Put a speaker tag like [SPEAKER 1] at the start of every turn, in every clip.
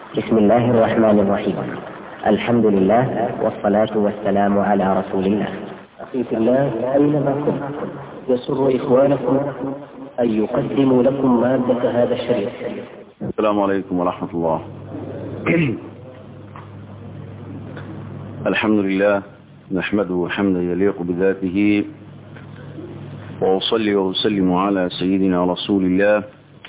[SPEAKER 1] بسم الله الرحمن الرحيم الحمد لله والصلاة والسلام على رسول الله أخي في الله أينما كنت يسر إخوانكم أن يقدموا لكم مادة هذا الشريط
[SPEAKER 2] السلام عليكم ورحمة الله الحمد لله نحمده حمدا يليق بذاته وأصلي وأسلم على سيدنا رسول الله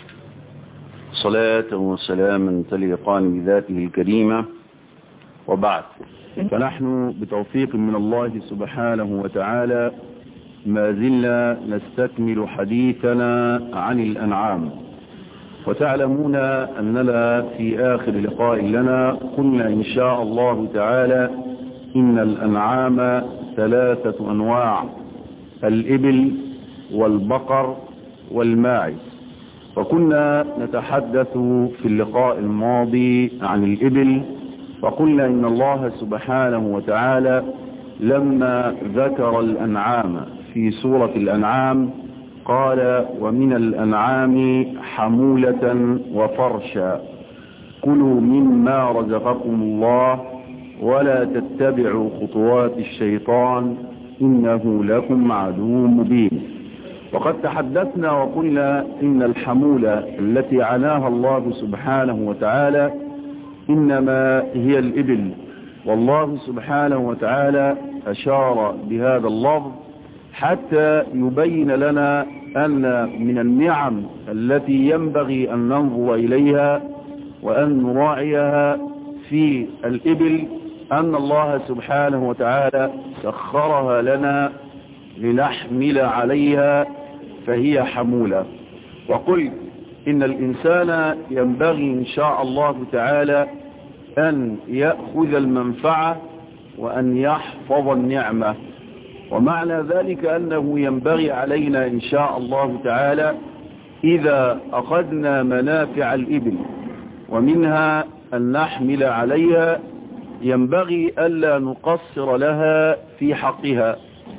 [SPEAKER 2] صلاة وسلاما تليقان بذاته الكريمة وبعد فنحن بتوفيق من الله سبحانه وتعالى ما زلنا نستكمل حديثنا عن الأنعام وتعلمون أننا في آخر لقاء لنا قلنا إن شاء الله تعالى إن الأنعام ثلاثة أنواع الإبل والبقر والماعز وكنا نتحدث في اللقاء الماضي عن الإبل وقلنا إن الله سبحانه وتعالى لما ذكر الأنعام في سورة الأنعام قال ومن الأنعام حمولة وفرشا كلوا مما رزقكم الله ولا تتبعوا خطوات الشيطان إنه لكم عدو مبين وقد تحدثنا وقلنا إن الحمولة التي عناها الله سبحانه وتعالى إنما هي الإبل والله سبحانه وتعالى أشار بهذا اللفظ حتى يبين لنا أن من النعم التي ينبغي أن ننظر إليها وأن نراعيها في الإبل أن الله سبحانه وتعالى سخرها لنا لنحمل عليها فهي حمولة وقل إن الإنسان ينبغي إن شاء الله تعالى أن يأخذ المنفعة وأن يحفظ النعمة ومعنى ذلك أنه ينبغي علينا إن شاء الله تعالى إذا أخذنا منافع الإبل ومنها أن نحمل عليها ينبغي ألا نقصر لها في حقها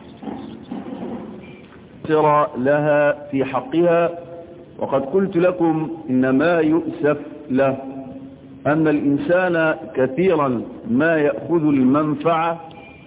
[SPEAKER 2] نقصر لها في حقها وقد قلت لكم إن ما يؤسف له أن الإنسان كثيرا ما يأخذ المنفعة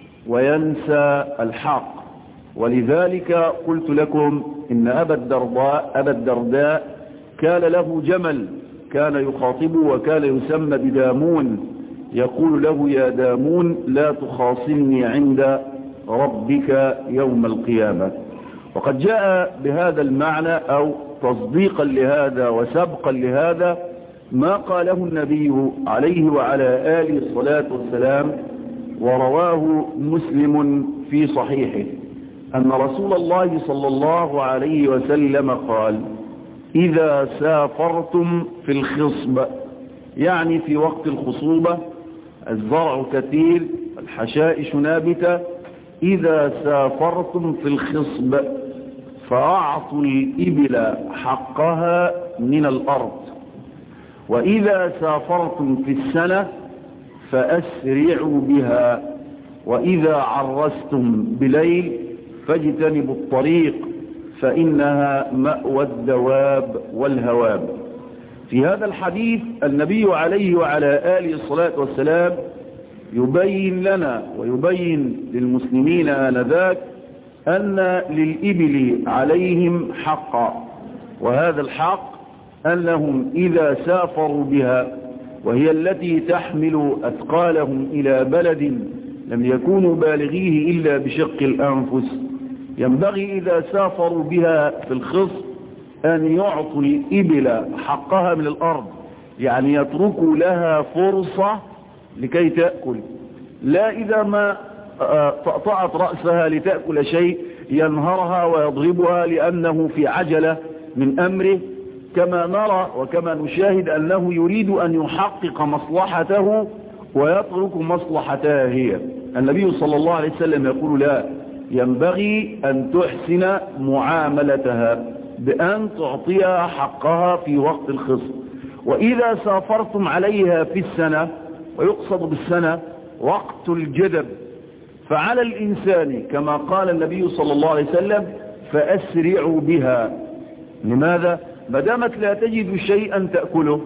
[SPEAKER 2] وينسى الحق ولذلك قلت لكم إن أبا الدرداء, أبا الدرداء كان له جمل كان يخاطبه وكان يسمى بدامون يقول له يا دامون لا تخاصمني عند ربك يوم القيامة وقد جاء بهذا المعنى أو تصديقا لهذا وسبقا لهذا ما قاله النبي عليه وعلى آله الصلاة والسلام ورواه مسلم في صحيحه أن رسول الله صلى الله عليه وسلم قال إذا سافرتم في الخصب يعني في وقت الخصوبة الزرع كثير الحشائش نابتة إذا سافرتم في الخصب فأعطوا الإبل حقها من الأرض وإذا سافرتم في السنة فأسرعوا بها وإذا عرستم بليل فاجتنبوا الطريق فإنها مأوى الدواب والهواب في هذا الحديث النبي عليه وعلى آله الصلاة والسلام يبين لنا ويبين للمسلمين آنذاك أن للإبل عليهم حقا وهذا الحق أنهم إذا سافروا بها وهي التي تحمل أثقالهم إلى بلد لم يكونوا بالغيه إلا بشق الأنفس ينبغي إذا سافروا بها في الخص أن يعطوا الإبل حقها من الأرض يعني يتركوا لها فرصة لكي تأكل لا إذا ما طأطأت رأسها لتأكل شيء ينهرها ويضربها لأنه في عجلة من أمره كما نرى وكما نشاهد أنه يريد أن يحقق مصلحته ويترك مصلحتها هي النبي صلى الله عليه وسلم يقول لا ينبغي أن تحسن معاملتها بأن تعطيها حقها في وقت الخصم وإذا سافرتم عليها في السنة ويقصد بالسنة وقت الجدب فعلى الإنسان كما قال النبي صلى الله عليه وسلم فأسرعوا بها لماذا؟ ما دامت لا تجد شيئا تأكله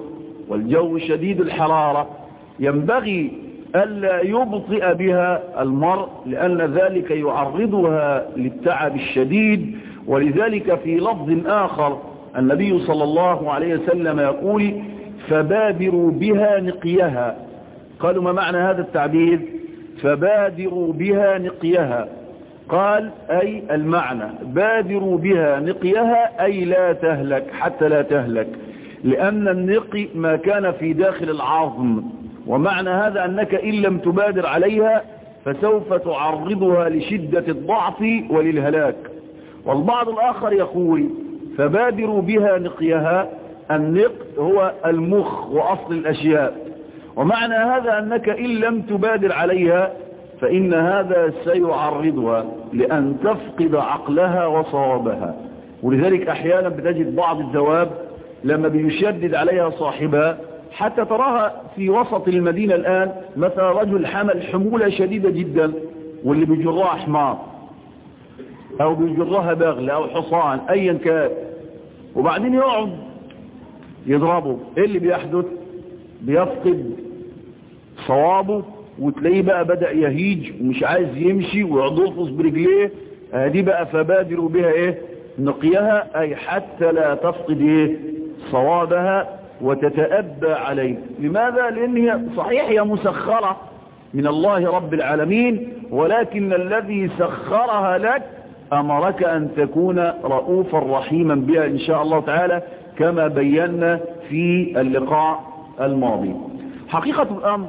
[SPEAKER 2] والجو شديد الحرارة ينبغي ألا يبطئ بها المرء لأن ذلك يعرضها للتعب الشديد ولذلك في لفظ آخر النبي صلى الله عليه وسلم يقول فبادروا بها نقيها قالوا ما معنى هذا التعبير فبادروا بها نقيها قال أي المعنى بادروا بها نقيها أي لا تهلك حتى لا تهلك لأن النقي ما كان في داخل العظم ومعنى هذا أنك إن لم تبادر عليها فسوف تعرضها لشدة الضعف وللهلاك والبعض الآخر يقول فبادروا بها نقيها النق هو المخ وأصل الأشياء ومعنى هذا أنك إن لم تبادر عليها فإن هذا سيعرضها لأن تفقد عقلها وصوابها ولذلك أحيانا بتجد بعض الدواب لما بيشدد عليها صاحبها حتى تراها في وسط المدينة الآن مثلا رجل حمل حمولة شديدة جدا واللي بيجرها حمار أو بيجرها بغل أو حصان أيا كان وبعدين يقعد يضربه ايه اللي بيحدث بيفقد صوابه وتلاقيه بقى بدأ يهيج ومش عايز يمشي ويعضفص برجليه دي بقى فبادروا بها ايه نقيها اي حتى لا تفقد ايه صوابها وتتأبى عليه لماذا لان هي صحيح هي مسخرة من الله رب العالمين ولكن الذي سخرها لك امرك ان تكون رؤوفا رحيما بها ان شاء الله تعالى كما بينا في اللقاء الماضي حقيقة الامر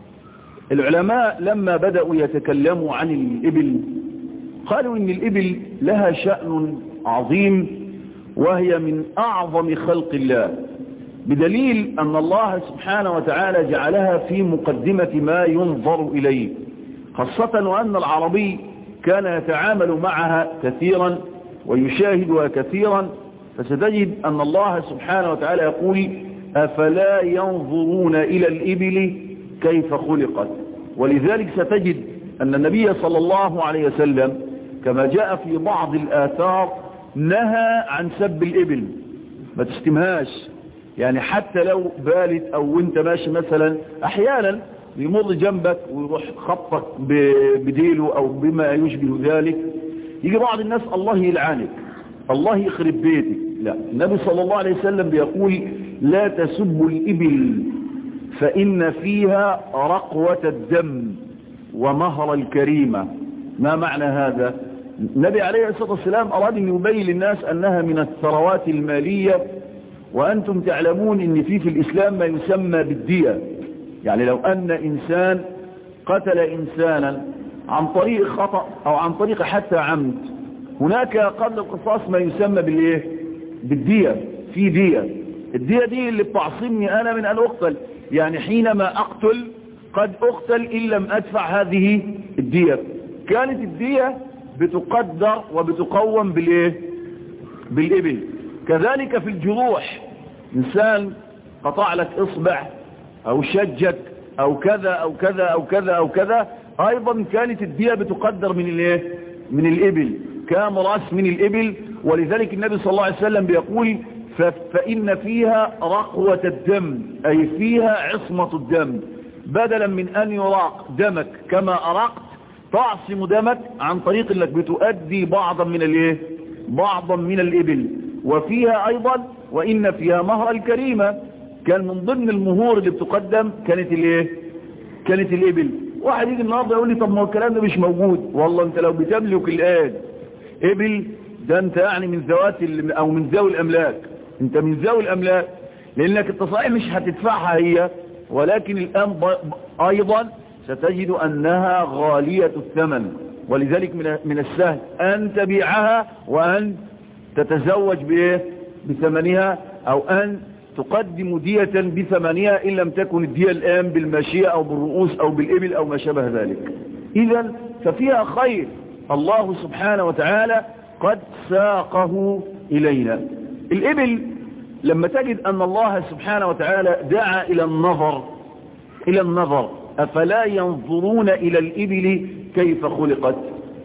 [SPEAKER 2] العلماء لما بدأوا يتكلموا عن الإبل قالوا إن الإبل لها شأن عظيم وهي من أعظم خلق الله بدليل أن الله سبحانه وتعالى جعلها في مقدمة ما ينظر إليه خاصة وأن العربي كان يتعامل معها كثيرا ويشاهدها كثيرا فستجد أن الله سبحانه وتعالى يقول أفلا ينظرون إلى الإبل كيف خلقت ولذلك ستجد أن النبي صلى الله عليه وسلم كما جاء في بعض الآثار نهى عن سب الإبل ما تشتمهاش يعني حتى لو بالت أو وانت ماشي مثلا أحيانا يمر جنبك ويروح خطك بديله أو بما يشبه ذلك يجي بعض الناس الله يلعنك الله يخرب بيتك لا النبي صلى الله عليه وسلم بيقول لا تسبوا الإبل فإن فيها رقوة الدم ومهر الكريمة ما معنى هذا النبي عليه الصلاة والسلام أراد أن يبين للناس أنها من الثروات المالية وأنتم تعلمون أن في في الإسلام ما يسمى بالدية يعني لو أن إنسان قتل إنسانا عن طريق خطأ أو عن طريق حتى عمد هناك قبل القصاص ما يسمى بالإيه بالدية في دية الدية دي اللي بتعصمني أنا من أن أقتل يعني حينما أقتل قد أقتل إن لم أدفع هذه الدية كانت الدية بتقدر وبتقوم بالإيه بالإبل كذلك في الجروح إنسان قطع لك إصبع أو شجك أو كذا أو كذا أو كذا أو كذا أيضا كانت الدية بتقدر من الإيه من الإبل كام رأس من الإبل ولذلك النبي صلى الله عليه وسلم بيقول فإن فيها رقوة الدم أي فيها عصمة الدم بدلا من أن يراق دمك كما أرقت تعصم دمك عن طريق انك بتؤدي بعضا من الايه بعضا من الإبل وفيها أيضا وإن فيها مهر الكريمة كان من ضمن المهور اللي بتقدم كانت الايه كانت الإبل واحد يجي النهارده يقول لي طب ما هو الكلام ده مش موجود والله انت لو بتملك الآن إبل ده انت يعني من ذوات او من ذوي الأملاك انت من ذوي الأملاك لأنك انت صحيح مش هتدفعها هي ولكن الآن أيضا ستجد أنها غالية الثمن ولذلك من من السهل أن تبيعها وأن تتزوج بإيه بثمنها أو أن تقدم دية بثمنها إن لم تكن الدية الآن بالماشية أو بالرؤوس أو بالإبل أو ما شابه ذلك إذا ففيها خير الله سبحانه وتعالى قد ساقه إلينا الإبل لما تجد أن الله سبحانه وتعالى دعا إلى النظر إلى النظر أفلا ينظرون إلى الإبل كيف خلقت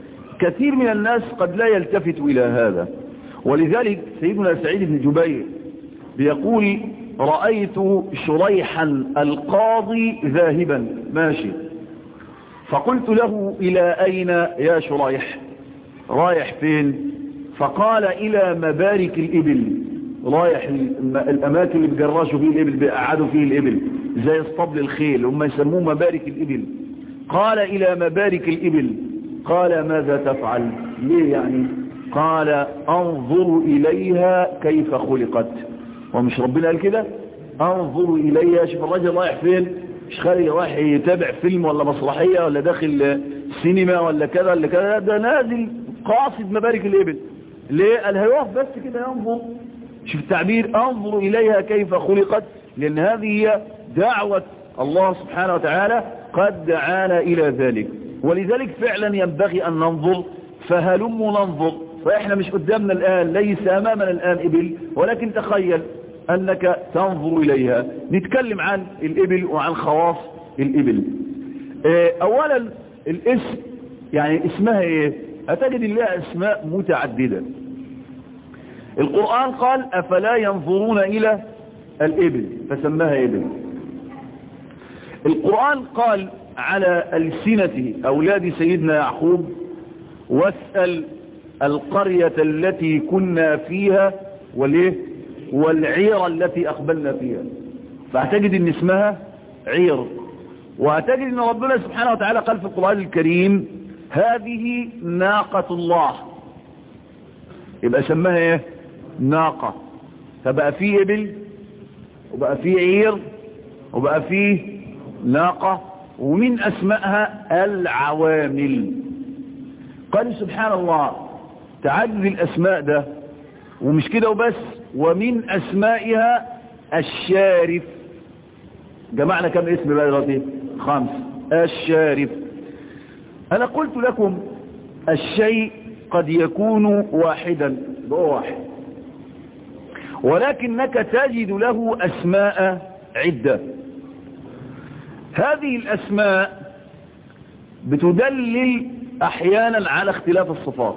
[SPEAKER 2] كثير من الناس قد لا يلتفت إلى هذا ولذلك سيدنا سعيد بن جبير بيقول رأيت شريحا القاضي ذاهبا ماشي فقلت له إلى أين يا شريح رايح فين فقال إلى مبارك الإبل رايح الأماكن اللي بجرشوا فيه الإبل بيقعدوا فيه الإبل زي اسطبل الخيل هم يسموه مبارك الإبل قال إلى مبارك الإبل قال ماذا تفعل ليه يعني قال انظر إليها كيف خلقت ومش ربنا قال كده انظر إليها شوف الراجل رايح فين مش خارج رايح يتابع فيلم ولا مسرحية ولا داخل سينما ولا كذا ولا كذا ده نازل قاصد مبارك الإبل ليه قال هيقف بس كده ينظر شوف التعبير انظر إليها كيف خلقت لأن هذه هي دعوة الله سبحانه وتعالى قد دعانا إلى ذلك ولذلك فعلا ينبغي أن ننظر فهلم ننظر فإحنا مش قدامنا الآن ليس أمامنا الآن إبل ولكن تخيل أنك تنظر إليها نتكلم عن الإبل وعن خواص الإبل أولا الاسم يعني اسمها إيه أتجد لها أسماء متعددة القرآن قال أفلا ينظرون إلى الإبل فسماها إبل القرآن قال على ألسنة أولاد سيدنا يعقوب واسأل القرية التي كنا فيها والإيه والعير التي أقبلنا فيها فاعتقد ان اسمها عير واعتقد ان ربنا سبحانه وتعالى قال في القرآن الكريم هذه ناقة الله يبقى سماها ايه ناقة فبقى فيه ابل وبقى فيه عير وبقى فيه ناقة ومن اسمائها العوامل قال سبحان الله تعدد الاسماء ده ومش كده وبس ومن اسمائها الشارف جمعنا كم اسم بقى دلوقتي خمس الشارف انا قلت لكم الشيء قد يكون واحدا هو واحد ولكنك تجد له اسماء عدة هذه الاسماء بتدلل احيانا على اختلاف الصفات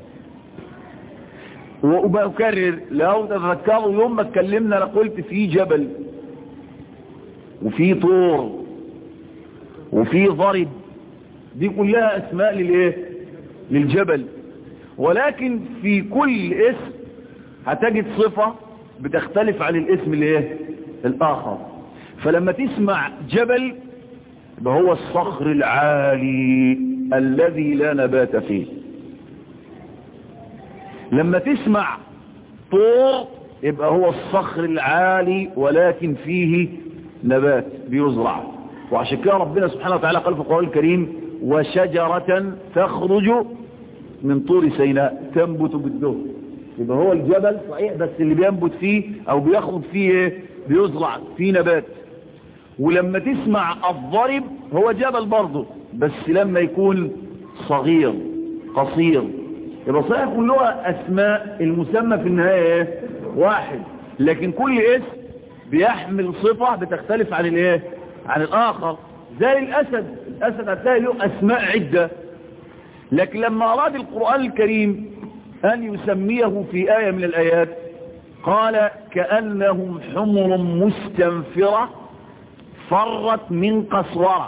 [SPEAKER 2] وبكرر لو تذكروا يوم ما اتكلمنا انا قلت في جبل وفي طور وفي ضرب دي كلها اسماء للايه للجبل ولكن في كل اسم هتجد صفة بتختلف عن الاسم الايه الاخر فلما تسمع جبل يبقى هو الصخر العالي الذي لا نبات فيه لما تسمع طور يبقى هو الصخر العالي ولكن فيه نبات بيزرع وعشان كده ربنا سبحانه وتعالى قال في القرآن الكريم وشجرة تخرج من طور سيناء تنبت بالدهن يبقى هو الجبل صحيح بس اللي بينبت فيه او بيخرج فيه ايه بيزرع فيه نبات ولما تسمع الضرب هو جبل برضه بس لما يكون صغير قصير يبقى صحيح كلها اسماء المسمى في النهاية ايه واحد لكن كل اسم بيحمل صفة بتختلف عن الايه عن الاخر زي الاسد الاسد هتلاقي له اسماء عدة لكن لما اراد القرآن الكريم ان يسميه في آية من الايات قال كأنهم حمر مستنفرة فرت من قسورة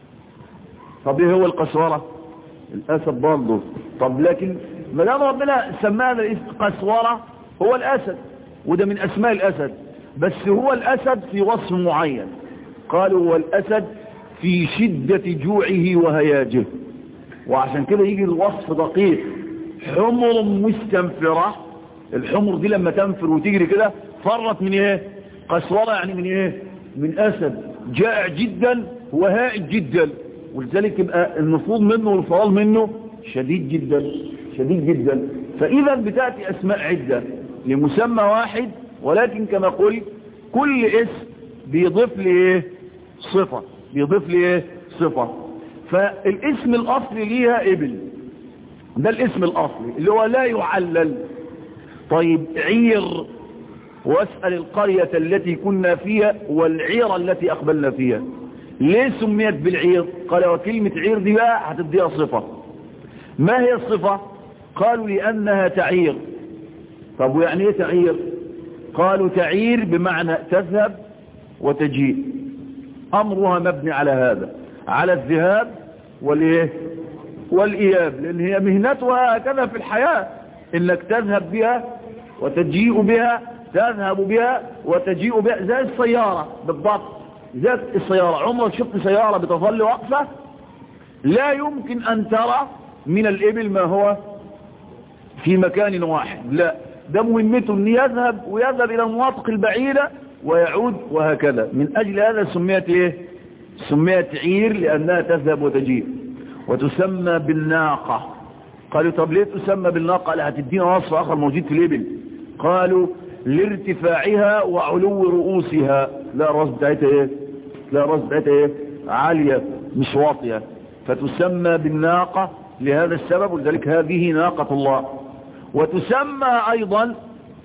[SPEAKER 2] طب ايه هو القسورة الاسد برضه طب لكن ما دام ربنا سماه الاسم قسورة هو الاسد وده من اسماء الاسد بس هو الاسد في وصف معين قالوا هو الاسد في شدة جوعه وهياجه وعشان كده يجي الوصف دقيق حمر مستنفرة الحمر دي لما تنفر وتجري كده فرت من ايه قسورة يعني من ايه من اسد جائع جدا وهائج جدا ولذلك يبقى النفوذ منه والفرار منه شديد جدا شديد جدا فاذا بتأتي اسماء عدة لمسمى واحد ولكن كما قلت كل اسم بيضيف لي ايه صفة بيضيف لي ايه صفة فالاسم الاصلي ليها ابل ده الاسم الاصلي اللي هو لا يعلل طيب عير واسأل القرية التي كنا فيها والعير التي اقبلنا فيها ليه سميت بالعير قال وكلمة عير دي بقى هتديها صفة ما هي الصفة قالوا لأنها تعير طب ويعني ايه تعير قالوا تعير بمعنى تذهب وتجيء أمرها مبني على هذا على الذهاب والإيه والإياب لأن هي مهنتها هكذا في الحياة إنك تذهب بها وتجيء بها تذهب بها وتجيء بها زي السيارة بالضبط زي السيارة عمرك شفت سيارة بتظل واقفة لا يمكن أن ترى من الإبل ما هو في مكان واحد لا ده مهمته أن يذهب ويذهب إلى المناطق البعيدة ويعود وهكذا من أجل هذا سميت إيه سميت عير لأنها تذهب وتجيء وتسمى بالناقة قالوا طب ليه تسمى بالناقة لا هتدينا وصف آخر موجود في الإبل قالوا لارتفاعها وعلو رؤوسها لا الراس بتاعتها ايه لا الراس بتاعتها ايه عالية مش واطية فتسمى بالناقة لهذا السبب ولذلك هذه ناقة الله وتسمى ايضا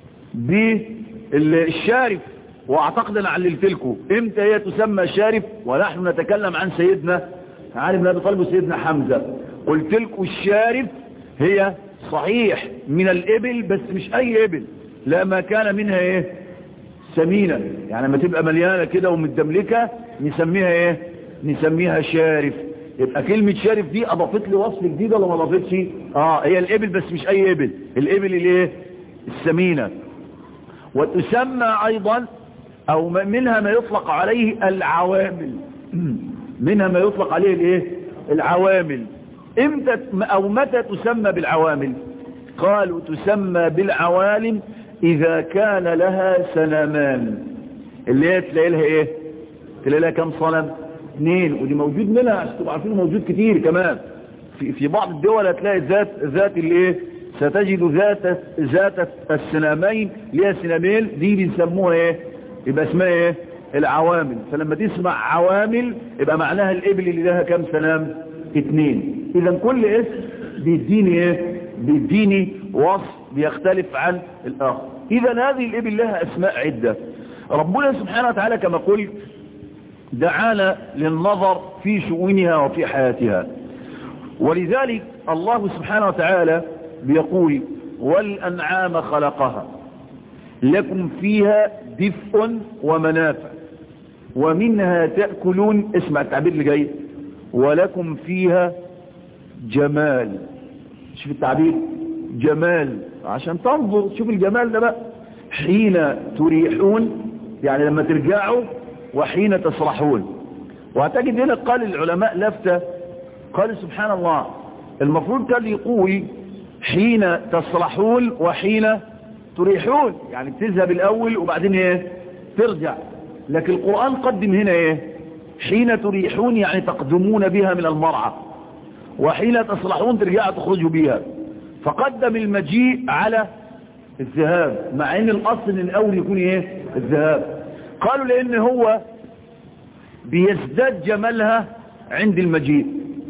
[SPEAKER 2] بالشارف واعتقد انا عللت لكم امتى هي تسمى شارف ونحن نتكلم عن سيدنا علي بن ابي طالب وسيدنا حمزة قلت لكم الشارف هي صحيح من الابل بس مش اي ابل لا ما كان منها ايه سمينة يعني لما تبقى مليانة كده ومتدملكة نسميها ايه نسميها شارف يبقى كلمة شارف دي اضافت لي وصف جديد ولا ما اضافتش اه هي الابل بس مش اي ابل الابل الايه السمينة وتسمى ايضا او منها ما يطلق عليه العوامل منها ما يطلق عليه الايه العوامل امتى او متى تسمى بالعوامل قالوا تسمى بالعوالم اذا كان لها سنمان اللي هي تلاقي لها ايه تلاقي لها كم صنم اثنين ودي موجود منها عشان تبقوا عارفين موجود كتير كمان في في بعض الدول هتلاقي ذات ذات الايه ستجد ذات ذات السنامين ليها سنامين دي بنسموها ايه يبقى اسمها ايه العوامل فلما تسمع عوامل يبقى معناها الابل اللي لها كم سنام اثنين اذا كل اسم بيديني ايه بيديني وصف بيختلف عن الاخر اذا هذه الابل لها اسماء عدة ربنا سبحانه وتعالى كما قلت دعانا للنظر في شؤونها وفي حياتها ولذلك الله سبحانه وتعالى بيقول والأنعام خلقها لكم فيها دفء ومنافع ومنها تأكلون اسمع التعبير اللي جاي ولكم فيها جمال شوف التعبير جمال عشان تنظر شوف الجمال ده بقى حين تريحون يعني لما ترجعوا وحين تسرحون واعتقد هنا قال العلماء لفتة قال سبحان الله المفروض كان يقول حين تسرحون وحين تريحون يعني تذهب الاول وبعدين ايه ترجع لكن القرآن قدم هنا ايه حين تريحون يعني تقدمون بها من المرعى وحين تصلحون ترجعوا تخرجوا بها فقدم المجيء على الذهاب مع ان الاصل ان الاول يكون ايه الذهاب قالوا لان هو بيزداد جمالها عند المجيء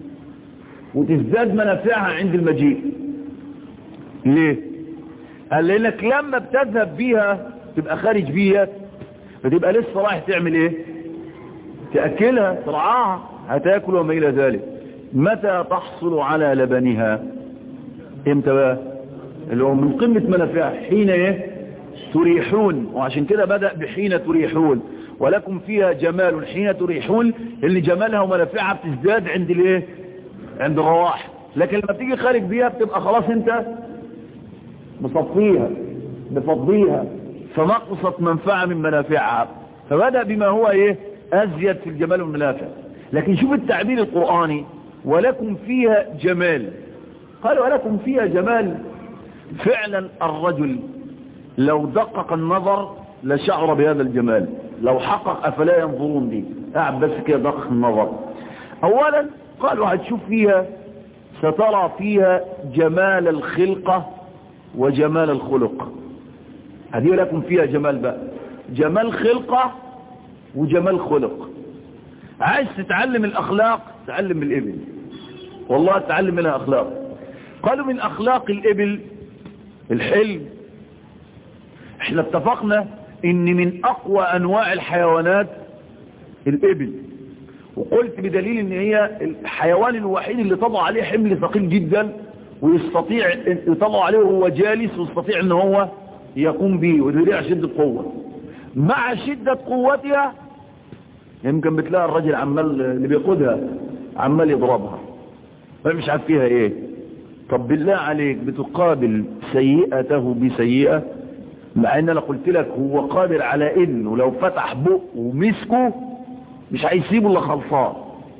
[SPEAKER 2] وتزداد منافعها عند المجيء ليه قال لانك لما بتذهب بيها تبقى خارج بيها فتبقى لسه رايح تعمل ايه تأكلها ترعاها هتاكل وما الى ذلك متى تحصل على لبنها امتى بقى اللي هو من قمة منافعها حين ايه تريحون وعشان كده بدأ بحين تريحون ولكم فيها جمال حين تريحون اللي جمالها ومنافعها بتزداد عند الايه عند الرواح لكن لما تيجي خارج بيها بتبقى خلاص انت مصفيها مفضيها فنقصت منفعة من منافعها فبدأ بما هو ايه ازيد في الجمال والمنافع لكن شوف التعبير القرآني ولكم فيها جمال قال ولكم فيها جمال فعلا الرجل لو دقق النظر لشعر بهذا الجمال لو حقق أفلا ينظرون دي قاعد بس كده دقق النظر أولا قالوا هتشوف فيها سترى فيها جمال الخلقة وجمال الخلق هذه لكم فيها جمال بقى جمال خلقة وجمال خلق عايز تتعلم الأخلاق تعلم الإبل والله تعلم منها أخلاق قالوا من أخلاق الإبل الحلم احنا اتفقنا ان من اقوى انواع الحيوانات الابل وقلت بدليل ان هي الحيوان الوحيد اللي طبع عليه حمل ثقيل جدا ويستطيع يطلع عليه وهو جالس ويستطيع ان هو يقوم به ودي شدة قوة مع شدة قوتها يمكن بتلاقي الراجل عمال اللي بيقودها عمال يضربها مش عارف فيها ايه طب بالله عليك بتقابل سيئته بسيئة مع ان انا قلت لك هو قادر على انه لو فتح بق ومسكه مش هيسيبه الا خلصان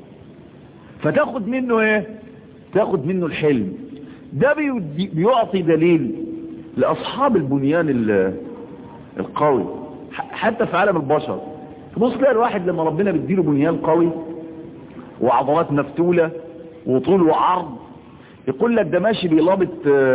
[SPEAKER 2] فتاخد منه ايه تاخد منه الحلم ده بيعطي دليل لاصحاب البنيان القوي حتى في عالم البشر تبص تلاقي الواحد لما ربنا بيديله بنيان قوي وعضلات مفتولة وطول وعرض يقول لك ده ماشي بيلابط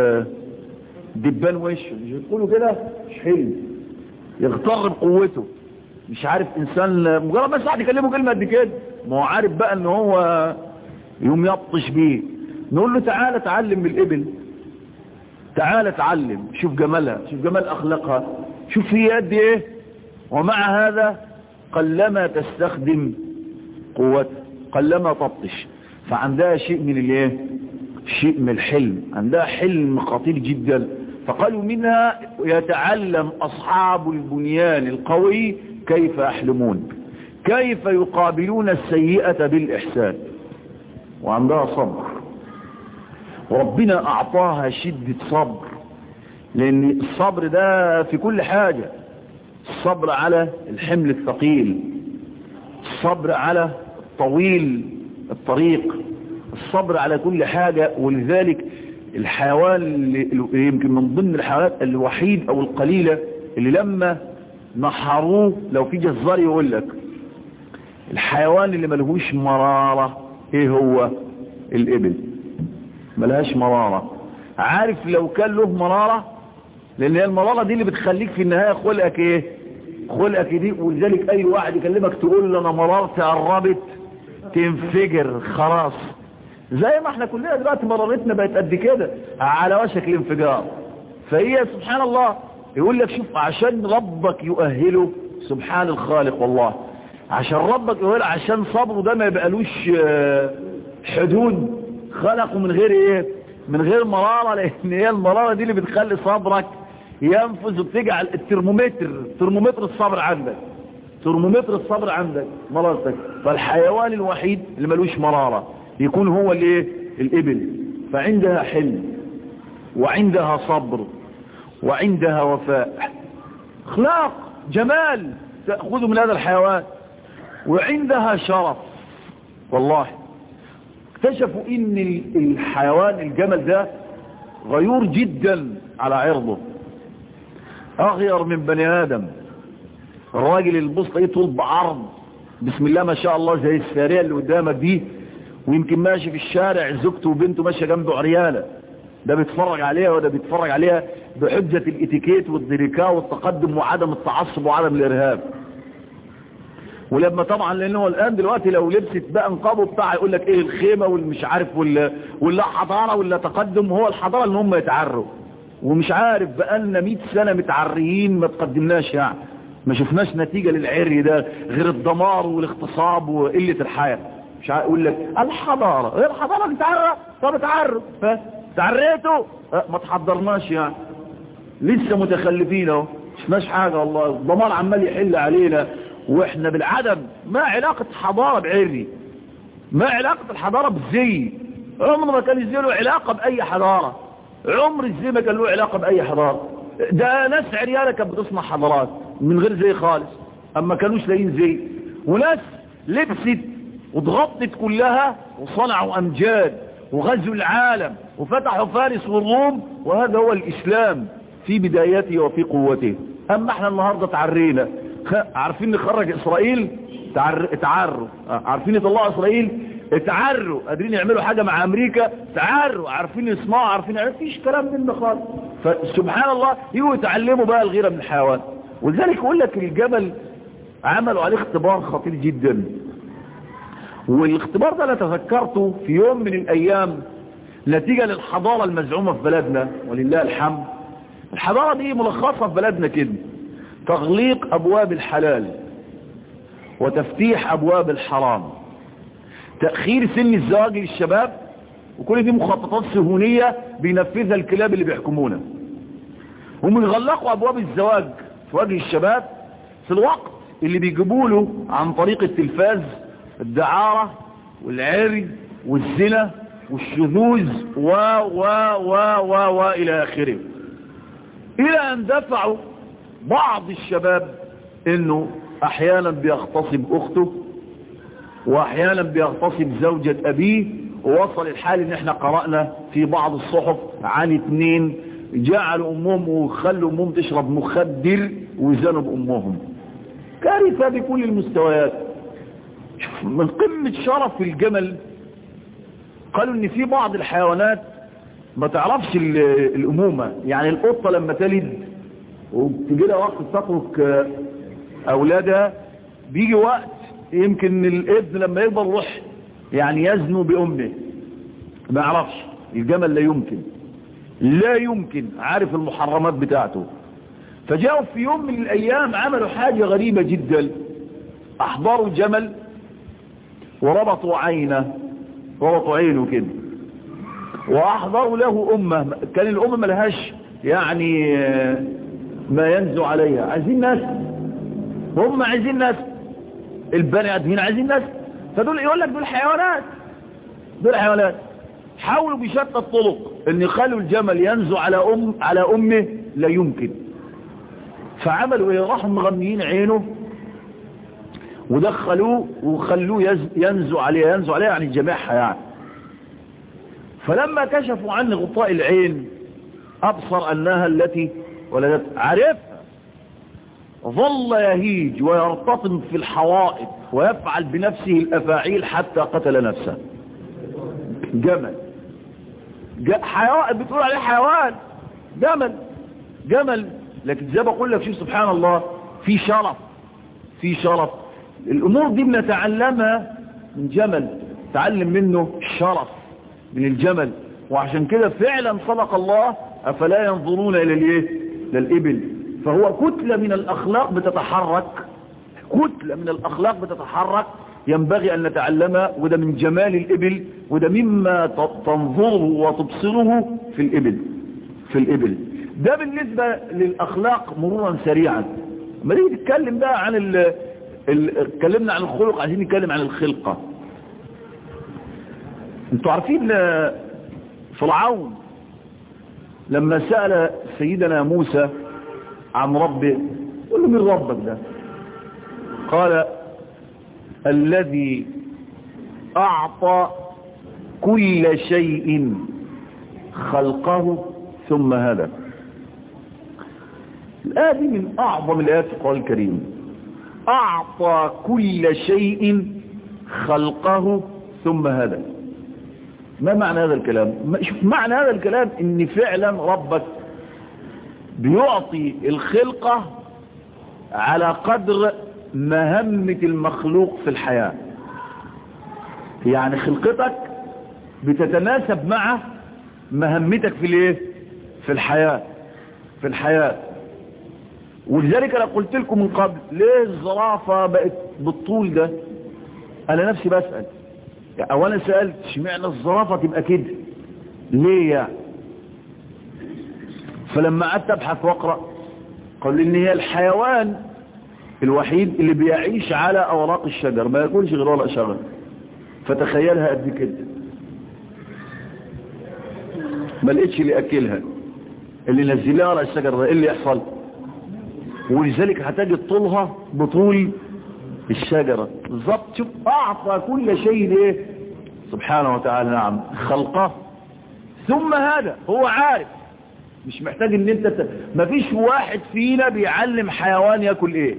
[SPEAKER 2] دبان وشه مش يقولوا كده مش حلو يغتر بقوته مش عارف انسان مجرد بس واحد يكلمه كلمه قد كده ما هو عارف بقى ان هو يوم يبطش بيه نقول له تعالى اتعلم بالابل تعالى اتعلم شوف جمالها شوف جمال اخلاقها شوف هي قد ايه ومع هذا قلما تستخدم قوتها قلما تبطش فعندها شيء من الايه شيء من الحلم عندها حلم خطير جدا فقالوا منها يتعلم اصحاب البنيان القوي كيف يحلمون كيف يقابلون السيئة بالاحسان وعندها صبر وربنا اعطاها شدة صبر لان الصبر ده في كل حاجة الصبر على الحمل الثقيل الصبر على طويل الطريق الصبر على كل حاجة ولذلك الحيوان اللي يمكن من ضمن الحيوانات الوحيد او القليلة اللي لما نحروه لو في جزار يقول لك الحيوان اللي ملهوش مرارة ايه هو الابل ملهاش مرارة عارف لو كان له مرارة لان هي المرارة دي اللي بتخليك في النهاية خلقك ايه خلقك دي ولذلك اي واحد يكلمك تقول له انا مرارتي قربت تنفجر خلاص زي ما احنا كلنا دلوقتي مرارتنا بقت قد كده على وشك الانفجار فهي سبحان الله يقول لك شوف عشان ربك يؤهله سبحان الخالق والله عشان ربك يؤهله عشان صبره ده ما يبقالوش حدود خلقه من غير ايه من غير مرارة لان هي المرارة دي اللي بتخلي صبرك ينفذ وبتجعل الترمومتر ترمومتر الصبر عندك ترمومتر الصبر عندك مرارتك فالحيوان الوحيد اللي ملوش مرارة يكون هو الايه الابل فعندها حلم وعندها صبر وعندها وفاء اخلاق جمال تأخذ من هذا الحيوان وعندها شرف والله اكتشفوا ان الحيوان الجمل ده غيور جدا على عرضه اغير من بني ادم الراجل البسط ايه طول بعرض بسم الله ما شاء الله زي السارية اللي قدامك دي ويمكن ماشي في الشارع زوجته وبنته ماشيه جنبه عريانه ده بيتفرج عليها وده بيتفرج عليها بحجة الاتيكيت والدريكا والتقدم وعدم التعصب وعدم الارهاب ولما طبعا لانه الان دلوقتي لو لبست بقى نقابه بتاع يقول لك ايه الخيمة والمش عارف ولا ولا حضارة ولا تقدم هو الحضارة ان هم يتعروا ومش عارف بقى لنا 100 سنة متعريين ما تقدمناش يعني ما شفناش نتيجة للعري ده غير الدمار والاغتصاب وقلة الحياة مش عارف يقول لك الحضارة ايه الحضارة بتعرى طب اتعروا تعريتوا اه ما تحضرناش يعني لسه متخلفين اهو شفناش حاجة والله الضمان عمال يحل علينا واحنا بالعدم ما علاقة حضارة بعري ما علاقة الحضارة بالزي عمر ما كان الزي له علاقة بأي حضارة عمر الزي ما كان له علاقة بأي حضارة ده ناس عريانة كانت بتصنع حضارات من غير زي خالص اما كانوش لاقيين زي وناس لبست واتغطت كلها وصنعوا امجاد وغزوا العالم وفتحوا فارس والروم وهذا هو الاسلام في بدايته وفي قوته اما احنا النهاردة تعرينا عارفين نخرج اسرائيل تعر... تعروا عارفين يطلعوا اسرائيل اتعروا قادرين يعملوا حاجة مع امريكا تعروا عارفين يصنعوا عارفين ما فيش كلام من خالص فسبحان الله يجوا يتعلموا بقى الغيرة من الحيوان ولذلك يقول لك الجبل عملوا عليه اختبار خطير جدا والاختبار ده انا تذكرته في يوم من الايام نتيجة للحضارة المزعومة في بلدنا ولله الحمد الحضارة دي ملخصة في بلدنا كده تغليق ابواب الحلال وتفتيح ابواب الحرام تأخير سن الزواج للشباب وكل دي مخططات سهونية بينفذها الكلاب اللي بيحكمونا هم يغلقوا ابواب الزواج في وجه الشباب في الوقت اللي بيجيبوا له عن طريق التلفاز الدعارة والعري والزنا والشذوذ و و و و و الى اخره الى ان دفعوا بعض الشباب انه احيانا بيغتصب اخته واحيانا بيغتصب زوجة ابيه ووصل الحال ان احنا قرأنا في بعض الصحف عن اتنين جعلوا امهم وخلوا امهم تشرب مخدر وزنوا بامهم كارثة بكل المستويات من قمة شرف الجمل قالوا ان في بعض الحيوانات ما تعرفش الامومة يعني القطة لما تلد وبتجي لها وقت تترك اولادها بيجي وقت يمكن الابن لما يكبر يروح يعني يزنو بامه ما يعرفش الجمل لا يمكن لا يمكن عارف المحرمات بتاعته فجاءوا في يوم من الايام عملوا حاجة غريبة جدا احضروا جمل وربطوا عينه ربطوا عينه كده واحضروا له امه كان الامه ملهاش يعني ما ينزو عليها عايزين ناس هم عايزين ناس البني ادمين عايزين ناس فدول يقول لك دول حيوانات دول حيوانات حاولوا بشتى الطرق ان يخلوا الجمل ينزو على ام على امه لا يمكن فعملوا ايه راحوا مغميين عينه ودخلوه وخلوه ينزو عليها ينزو عليها يعني جماعها يعني فلما كشفوا عن غطاء العين ابصر انها التي ولدت عرفها ظل يهيج ويرتطم في الحوائط ويفعل بنفسه الافاعيل حتى قتل نفسه جمل حيوان بتقول عليه حيوان جمل جمل لكن زي بقول لك شوف سبحان الله في شرف في شرف الامور دي بنتعلمها من جمل تعلم منه الشرف من الجمل وعشان كده فعلا صدق الله افلا ينظرون الى الايه للابل فهو كتلة من الاخلاق بتتحرك كتلة من الاخلاق بتتحرك ينبغي ان نتعلمها وده من جمال الابل وده مما تنظره وتبصره في الابل في الابل ده بالنسبة للاخلاق مرورا سريعا ما نيجي نتكلم بقى عن ال اتكلمنا عن الخلق عايزين نتكلم عن الخلقة انتوا عارفين فرعون لما سأل سيدنا موسى عن ربه قل له من ربك ده قال الذي أعطى كل شيء خلقه ثم هدى الآية دي من أعظم الآيات في القرآن الكريم أعطى كل شيء خلقه ثم هدى ما معنى هذا الكلام شوف معنى هذا الكلام ان فعلا ربك بيعطي الخلقة على قدر مهمة المخلوق في الحياة يعني خلقتك بتتناسب مع مهمتك في الايه في الحياة في الحياة ولذلك انا قلت لكم من قبل ليه الزرافة بقت بالطول ده انا نفسي بسأل يعني اولا سألت اشمعنى الزرافة تبقى كده ليه يعني فلما قعدت ابحث واقرا قال ان هي الحيوان الوحيد اللي بيعيش على اوراق الشجر ما ياكلش غير ورق شجر فتخيلها قد كده ما لقيتش اللي اكلها اللي نزلها ورق الشجر ده ايه اللي يحصل ولذلك هتجد طولها بطول الشجرة بالظبط شوف اعطى كل شيء ايه سبحانه وتعالى نعم خلقه ثم هذا هو عارف مش محتاج ان انت ت... مفيش واحد فينا بيعلم حيوان ياكل ايه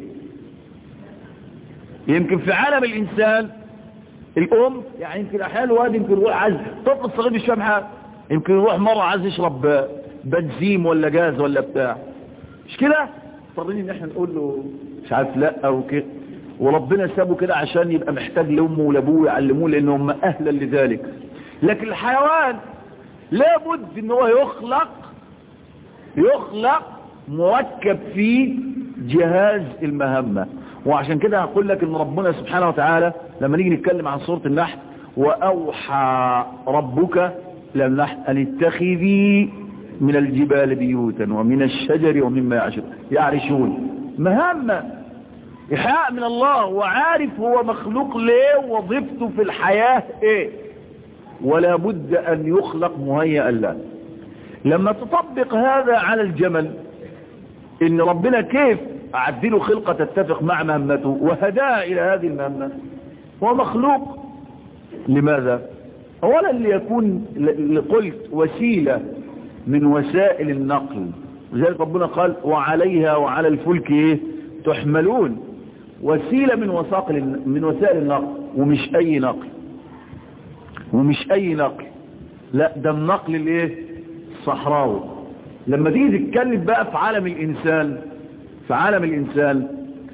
[SPEAKER 2] يمكن في عالم الانسان الام يعني يمكن احيانا الواد يمكن يروح عايز طفل صغير مش فاهم حاجه يمكن يروح مره عايز يشرب بنزيم ولا جاز ولا بتاع مش كده اضطرين ان احنا نقول له مش عارف لا او كده وربنا سابه كده عشان يبقى محتاج لامه ولابوه يعلموه لان هم اهلا لذلك لكن الحيوان لابد ان هو يخلق يخلق مركب فيه جهاز المهمة وعشان كده هقول لك ان ربنا سبحانه وتعالى لما نيجي نتكلم عن سورة النحل واوحى ربك للنحل ان اتخذي من الجبال بيوتا ومن الشجر ومما يعشر يعرشون مهمة إحياء من الله وعارف هو مخلوق ليه وظيفته في الحياة ايه ولا بد أن يخلق مهيئا له لما تطبق هذا على الجمل ان ربنا كيف أعدله خلقة تتفق مع مهمته وهداه إلى هذه المهمة هو مخلوق لماذا أولا ليكون لقلت وسيلة من وسائل النقل لذلك ربنا قال وعليها وعلى الفلك ايه تحملون وسيلة من وساق من وسائل النقل ومش اي نقل ومش اي نقل لا ده النقل الايه الصحراوي لما تيجي تتكلم بقى في عالم الانسان في عالم الانسان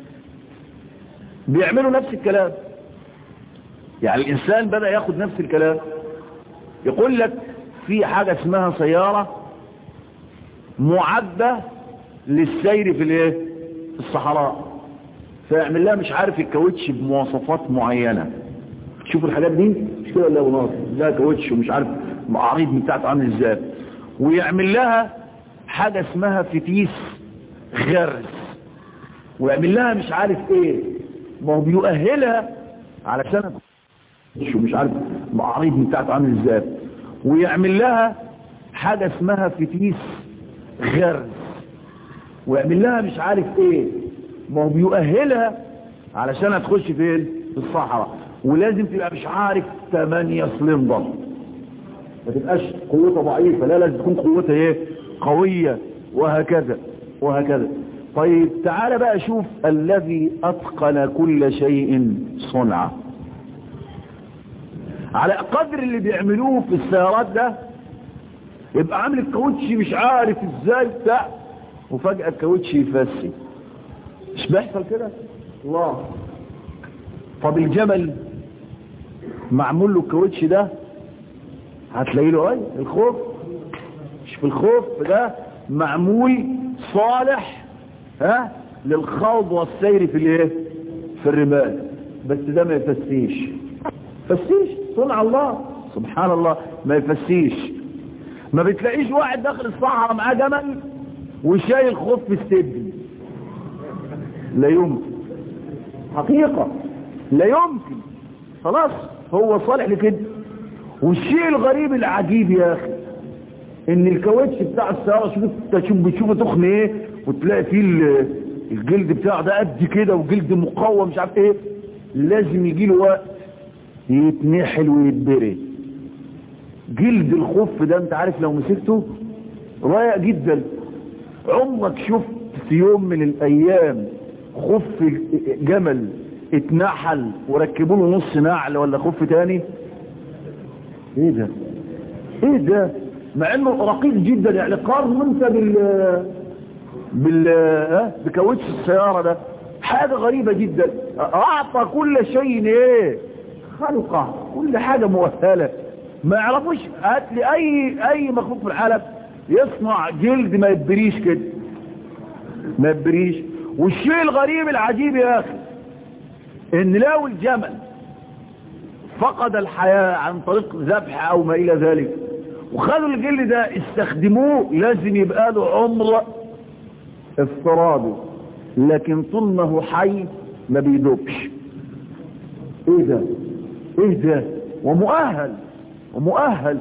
[SPEAKER 2] بيعملوا نفس الكلام يعني الانسان بدأ ياخد نفس الكلام يقول لك في حاجة اسمها سيارة معدة للسير في الايه في الصحراء فيعمل لها مش عارف الكاوتش بمواصفات معينة تشوفوا الحاجات دي مش كده ولا وناصر لا كاوتش ومش عارف معاريض بتاعته عامل ازاي ويعمل لها حاجة اسمها فتيس غرز ويعمل لها مش عارف ايه ما هو بيؤهلها علشان شو مش عارف معاريض بتاعته عامل ازاي ويعمل لها حاجة اسمها فتيس غرز ويعمل لها مش عارف ايه ما هو بيؤهلها علشان تخش فين في الصحراء ولازم تبقى مش عارف 8 سلندر ما تبقاش قوتها ضعيفة لا لازم تكون قوتها ايه قوية وهكذا وهكذا طيب تعال بقى شوف الذي اتقن كل شيء صنعه على قدر اللي بيعملوه في السيارات ده يبقى عامل الكاوتش مش عارف ازاي بتاع وفجأة الكاوتش يفسي مش بيحصل كده الله طب الجمل معمول له الكاوتش ده هتلاقي له ايه الخوف مش في الخوف ده معمول صالح ها للخوض والسير في الايه في الرمال بس ده ما يفسيش فسيش صنع الله سبحان الله ما يفسيش ما بتلاقيش واحد داخل الصحراء معاه جمل وشايل خوف في استبن لا يمكن حقيقة لا يمكن خلاص هو صالح لكده والشيء الغريب العجيب يا اخي ان الكاوتش بتاع السيارة شوف تشوف بتشوفه تخن ايه وتلاقي فيه الجلد بتاعه ده قد كده وجلد مقوم مش عارف ايه لازم يجي له وقت يتنحل ويتبري جلد الخف ده انت عارف لو مسكته رايق جدا عمرك شفت في يوم من الايام خف جمل اتنحل وركبوا له نص نعل ولا خف تاني ايه ده ايه ده مع انه رقيق جدا يعني قارن انت بال بال اه بكاوتش السيارة ده حاجة غريبة جدا اعطى كل شيء ايه خلقه كل حاجة مؤهلة ما يعرفوش هات لي اي اي مخلوق في العالم يصنع جلد ما يبريش كده ما يبريش والشيء الغريب العجيب يا اخي ان لو الجمل فقد الحياة عن طريق ذبح او ما الى ذلك وخدوا الجلد ده استخدموه لازم يبقى له عمر افتراضي لكن طول ما هو حي ما بيدوبش ايه ده ايه ده ومؤهل ومؤهل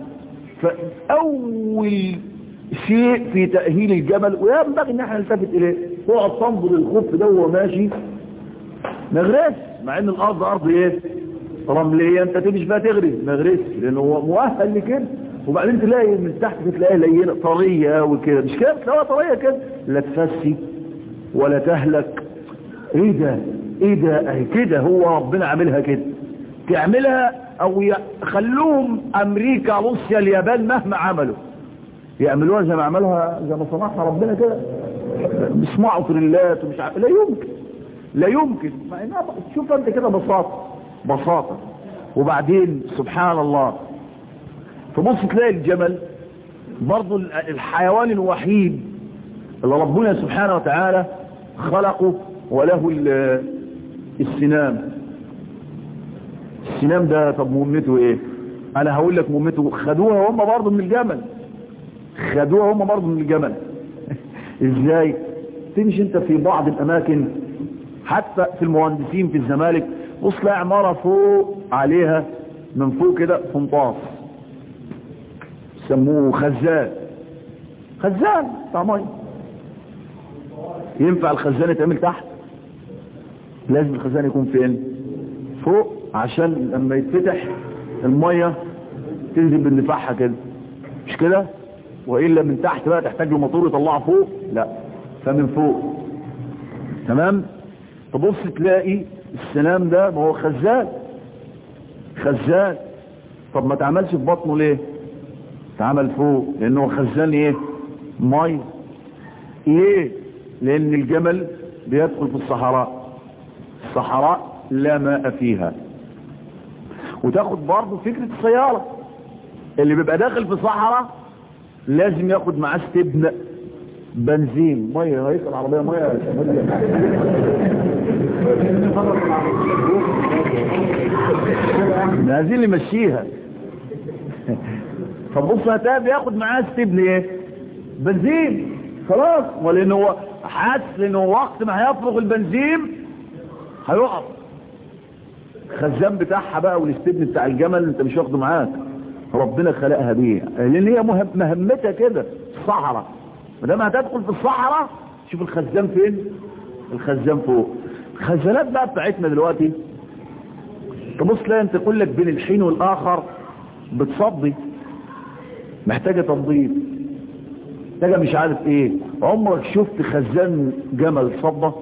[SPEAKER 2] فاول شيء في تأهيل الجبل وينبغي ان احنا نلتفت اليه تقعد تنظر الخف ده وهو ماشي نغرس مع ان الارض ارض ايه رملية انت تمشي فيها تغرس نغرس لانه هو مؤهل لكده وبعدين تلاقي من تحت تلاقيها لينه طريه وكده مش كده تلاقيها طريه كده لا تفسي ولا تهلك ايه ده ايه ده اهي كده هو ربنا عاملها كده تعملها او يخلوهم امريكا روسيا اليابان مهما عملوا يعملوها زي ما عملها زي ما صنعها ربنا كده بيسمعوا تريلات ومش عارف لا يمكن لا يمكن مع انها شوف انت كده بساطه بساطه وبعدين سبحان الله تبص تلاقي الجمل برضو الحيوان الوحيد اللي ربنا سبحانه وتعالى خلقه وله السنام السنام ده طب مهمته ايه انا هقول لك مهمته خدوها هم برضو من الجمل خدوها هم برضه من الجمل ازاي تمشي انت في بعض الاماكن حتى في المهندسين في الزمالك بص لا عمارة فوق عليها من فوق كده فنطاس سموه خزان خزان بتاع ميه ينفع الخزان يتعمل تحت لازم الخزان يكون فين فوق عشان لما يتفتح الميه تنزل باندفاعها كده مش كده والا من تحت بقى تحتاج له موتور يطلعها فوق لا فمن فوق تمام تبص تلاقي السلام ده ما هو خزان خزان طب ما تعملش في بطنه ليه تعمل فوق لانه خزان ايه مي ليه لان الجمل بيدخل في الصحراء الصحراء لا ماء فيها وتاخد برضه فكرة السيارة اللي بيبقى داخل في صحراء لازم ياخد معاه استبن بنزين ميه هيك العربية ميه عايزين اللي يمشيها فبص هتلاقي بياخد معاه استبن ايه بنزين خلاص ولان هو حاسس لانه وقت ما هيفرغ البنزين هيقف الخزان بتاعها بقى والاستبن بتاع الجمل انت مش واخده معاك ربنا خلقها بيه لان هي مهم مهمتها كده الصحراء ما دام هتدخل في الصحراء شوف الخزان فين الخزان فوق الخزانات بقى بتاعتنا دلوقتي تبص لا انت تقول لك بين الحين والاخر بتصدي محتاجه تنظيف محتاجه مش عارف ايه عمرك شفت خزان جمل صبه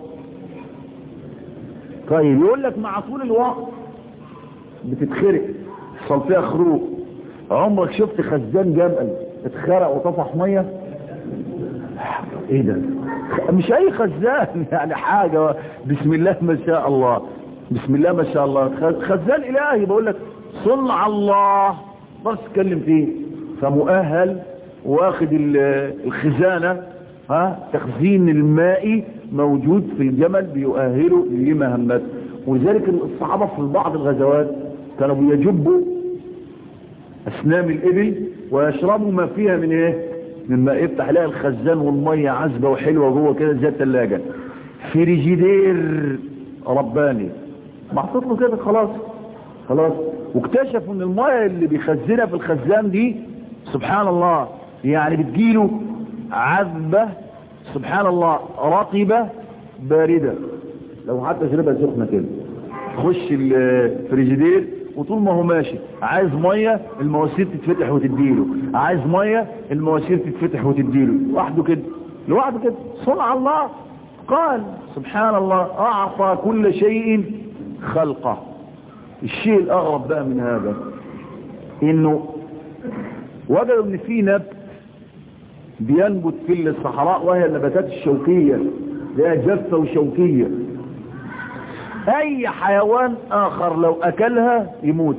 [SPEAKER 2] طيب يقول لك مع طول الوقت بتتخرق صل فيها خروق عمرك شفت خزان جمل اتخرق وطفح ميه ايه ده مش اي خزان يعني حاجة بسم الله ما شاء الله بسم الله ما شاء الله خزان الهي بقول لك صنع الله بس تتكلم فيه فمؤهل واخد الخزانة ها تخزين الماء موجود في الجمل بيؤهله لمهمته ولذلك الصحابة في بعض الغزوات كانوا بيجبوا اسنام الابل ويشربوا ما فيها من ايه مما يفتح لها الخزان والمية عذبة وحلوة جوه كده زي الثلاجة فريجيدير رباني محطوط له كده خلاص خلاص واكتشفوا ان المية اللي بيخزنها في الخزان دي سبحان الله يعني بتجيله عذبة سبحان الله رطبة باردة لو حتى شربها سخنة كده تخش الفريجيدير وطول ما هو ماشي عايز مية المواسير تتفتح وتديله عايز مية المواسير تتفتح وتديله لوحده كده لوحده كده صنع الله قال سبحان الله أعطى كل شيء خلقه الشيء الأغرب بقى من هذا إنه وجدوا إن في نبت بينبت في الصحراء وهي النباتات الشوكية لها جافة وشوكية اي حيوان اخر لو اكلها يموت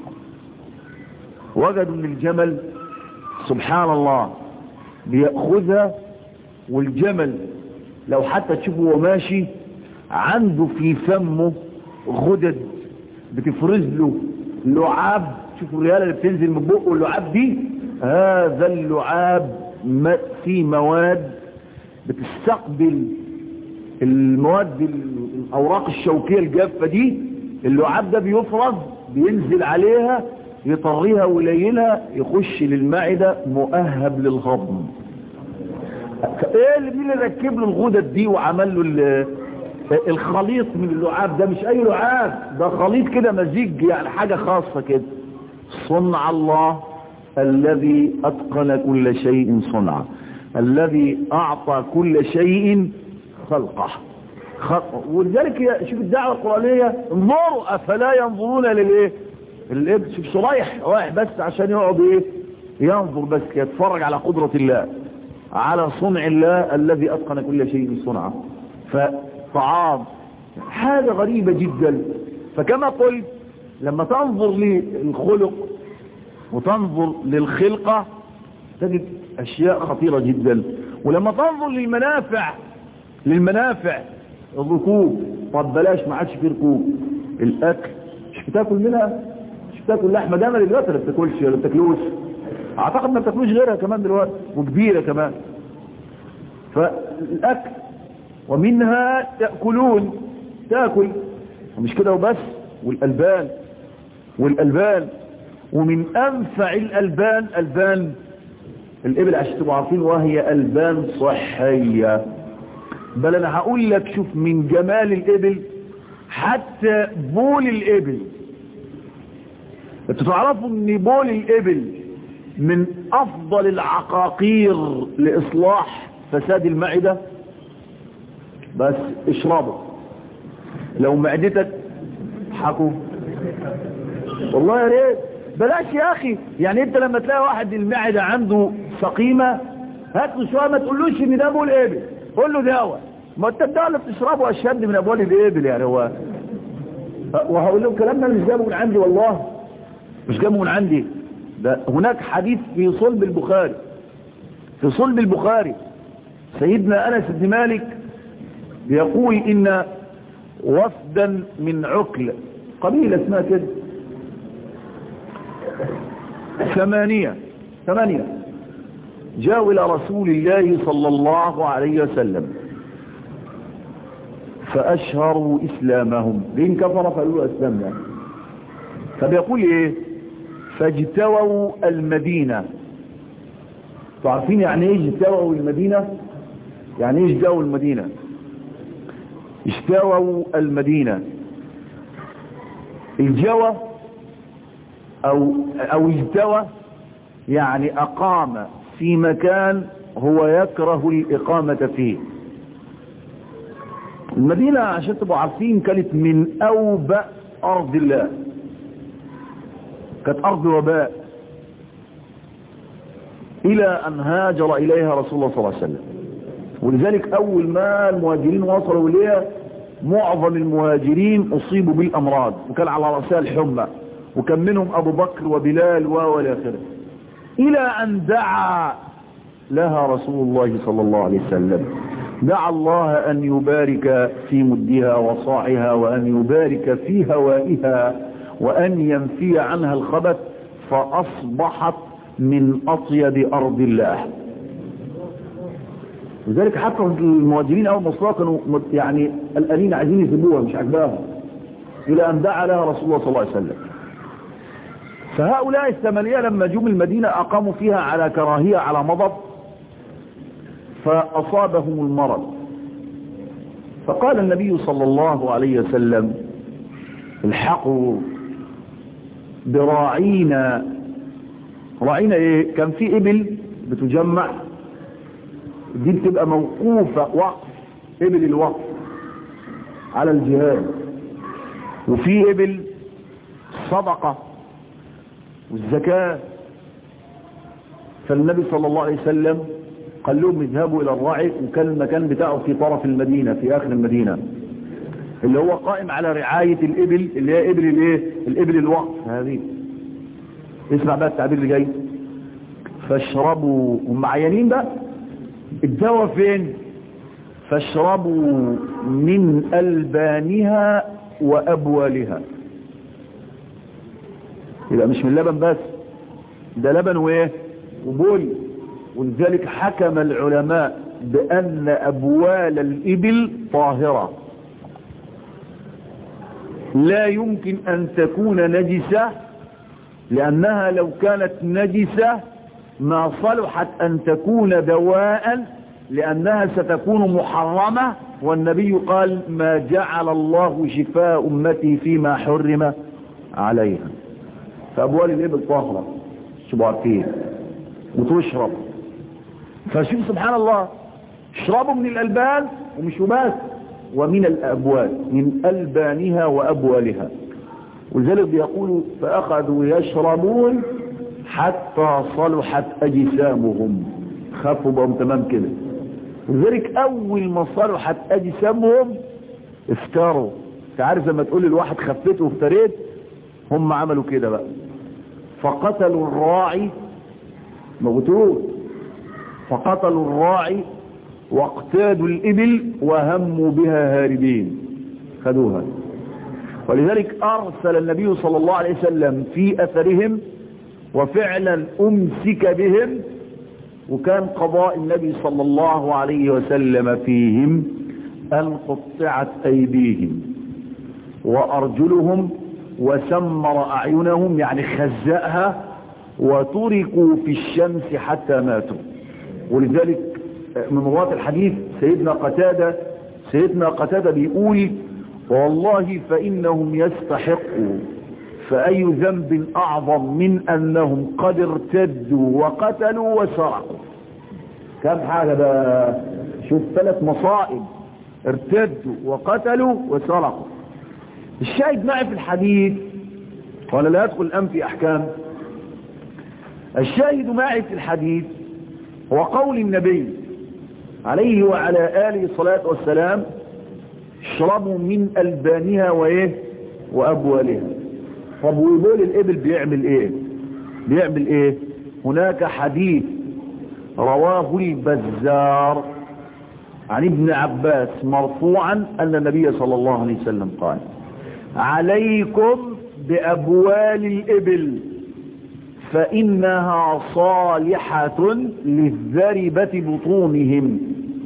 [SPEAKER 2] وجدوا ان الجمل سبحان الله بيأخذها والجمل لو حتى تشوفه وهو ماشي عنده في فمه غدد بتفرز له لعاب شوفوا الريالة اللي بتنزل من بقه اللعاب دي هذا اللعاب في مواد بتستقبل المواد الاوراق الشوكية الجافة دي اللعاب ده بيفرز بينزل عليها يطريها ويليلها يخش للمعدة مؤهب للهضم ايه اللي مين اللي ركب له الغدد دي وعمل له الخليط من اللعاب ده مش اي لعاب ده خليط كده مزيج يعني حاجة خاصة كده صنع الله الذي اتقن كل شيء صنعه الذي اعطى كل شيء خلقه خلقه ولذلك شوف الدعوة القرآنية انظروا افلا ينظرون للايه الابن شوف صريح رايح بس عشان يقعد ايه ينظر بس يتفرج على قدرة الله على صنع الله الذي اتقن كل شيء صنعه فطعام حاجة غريبة جدا فكما قلت لما تنظر للخلق وتنظر للخلقة تجد اشياء خطيرة جدا ولما تنظر للمنافع للمنافع الركوب طب بلاش ما عادش فيه ركوب الاكل مش بتاكل منها مش بتاكل لحمه جمل دلوقتي ولا بتاكلش ولا بتاكلوش اعتقد ما بتاكلوش غيرها كمان دلوقتي وكبيرة كمان فالاكل ومنها تأكلون تأكل ومش كده وبس والألبان والألبان ومن أنفع الألبان ألبان الإبل عشان تبقوا عارفين وهي ألبان صحية بل أنا هقول لك شوف من جمال الإبل حتى بول الإبل انتوا تعرفوا ان بول الإبل من أفضل العقاقير لإصلاح فساد المعدة بس اشربه لو معدتك حكوا والله يا ريت بلاش يا اخي يعني انت لما تلاقي واحد المعدة عنده سقيمة هات له شويه ما تقولوش ان ده بول ابل قول له دواء ما انت الدواء اللي بتشربه اشد من ابوال الابل يعني هو وهقول لهم الكلام ده مش جابه من عندي والله مش جابه من عندي ده هناك حديث في صلب البخاري في صلب البخاري سيدنا انس بن مالك يقول ان وفدا من عكل قبيلة اسمها كده ثمانية ثمانية جاءوا إلى رسول الله صلى الله عليه وسلم فأشهروا إسلامهم لين كفر فقالوا أسلامنا فبيقول إيه فاجتووا المدينة تعرفين يعني إيه اجتووا المدينة يعني إيه اجتووا المدينة اجتووا المدينة الجوى او او اجتوى يعني اقام في مكان هو يكره الاقامة فيه المدينة عشان تبقوا عارفين كانت من اوبأ ارض الله كانت ارض وباء الى ان هاجر اليها رسول الله صلى الله عليه وسلم ولذلك اول ما المهاجرين وصلوا اليها معظم المهاجرين اصيبوا بالامراض وكان على رأسها الحمى وكان منهم ابو بكر وبلال والى اخره الى ان دعا لها رسول الله صلى الله عليه وسلم دعا الله ان يبارك في مدها وصاعها وان يبارك في هوائها وان ينفي عنها الخبث فاصبحت من اطيب ارض الله لذلك حتى المهاجرين اول ما كانوا يعني الانين عايزين يسيبوها مش عجباهم الى ان دعا لها رسول الله صلى الله عليه وسلم فهؤلاء الثمانية لما جم المدينة اقاموا فيها على كراهية على مضض فاصابهم المرض فقال النبي صلى الله عليه وسلم الحقوا براعينا راعينا ايه كان في ابل بتجمع دي بتبقى موقوفة وقف ابل الوقف على الجهاد وفي ابل صدقة والزكاة فالنبي صلى الله عليه وسلم قال لهم اذهبوا الى الراعي وكان المكان بتاعه في طرف المدينة في اخر المدينة اللي هو قائم على رعاية الابل اللي هي ابل الايه الابل الوقف هذه اسمع بقى التعبير اللي جاي فاشربوا ومعينين بقى الدواء فين فاشربوا من ألبانها وأبوالها يبقى مش من لبن بس ده لبن وايه وبول ولذلك حكم العلماء بأن أبوال الإبل طاهرة لا يمكن أن تكون نجسة لأنها لو كانت نجسة ما صلحت أن تكون دواء لأنها ستكون محرمة والنبي قال ما جعل الله شفاء أمتي فيما حرم عليها فأبوال الإبل طاهرة شبوا عارفين وتشرب فشوف سبحان الله اشربوا من الألبان ومش بس ومن الأبوال من ألبانها وأبوالها ولذلك بيقولوا فأخذوا يشربون حتى صلحت أجسامهم خافوا بهم تمام كده لذلك أول ما صلحت أجسامهم افتروا تعرف لما تقول الواحد خفيت وافتريت هم عملوا كده بقى فقتلوا الراعي موتوه فقتلوا الراعي واقتادوا الإبل وهموا بها هاربين خدوها ولذلك أرسل النبي صلى الله عليه وسلم في أثرهم وفعلا أمسك بهم وكان قضاء النبي صلى الله عليه وسلم فيهم أن قطعت أيديهم وأرجلهم وسمر أعينهم يعني خزأها وتركوا في الشمس حتى ماتوا ولذلك من رواة الحديث سيدنا قتادة سيدنا قتادة بيقول والله فإنهم يستحقوا فأي ذنب أعظم من أنهم قد ارتدوا وقتلوا وسرقوا كم حاجة ده شوف ثلاث مصائب ارتدوا وقتلوا وسرقوا الشاهد معي في الحديث ولا لا يدخل الآن في أحكام الشاهد معي في الحديث هو قول النبي عليه وعلى آله الصلاة والسلام اشربوا من ألبانها وإيه وأبوالها طب ويقول الإبل بيعمل إيه بيعمل إيه هناك حديث رواه البزار عن ابن عباس مرفوعا أن النبي صلى الله عليه وسلم قال عليكم بأبوال الإبل فإنها صالحة للذربة بطونهم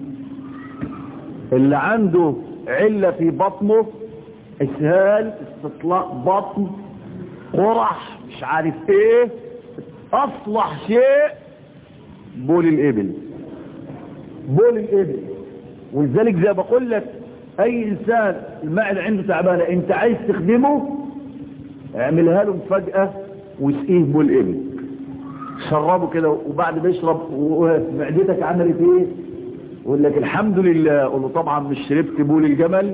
[SPEAKER 2] اللي عنده علة في بطنه اسهال استطلاق بطن قرح مش عارف ايه اصلح شيء بول الابل بول الابل ولذلك زي بقول لك اي انسان المعدة عنده تعبانة انت عايز تخدمه اعملها له مفاجأة واسقيه بول ابل شربه كده وبعد ما يشرب معدتك عملت ايه يقول لك الحمد لله قول له طبعا مش شربت بول الجمل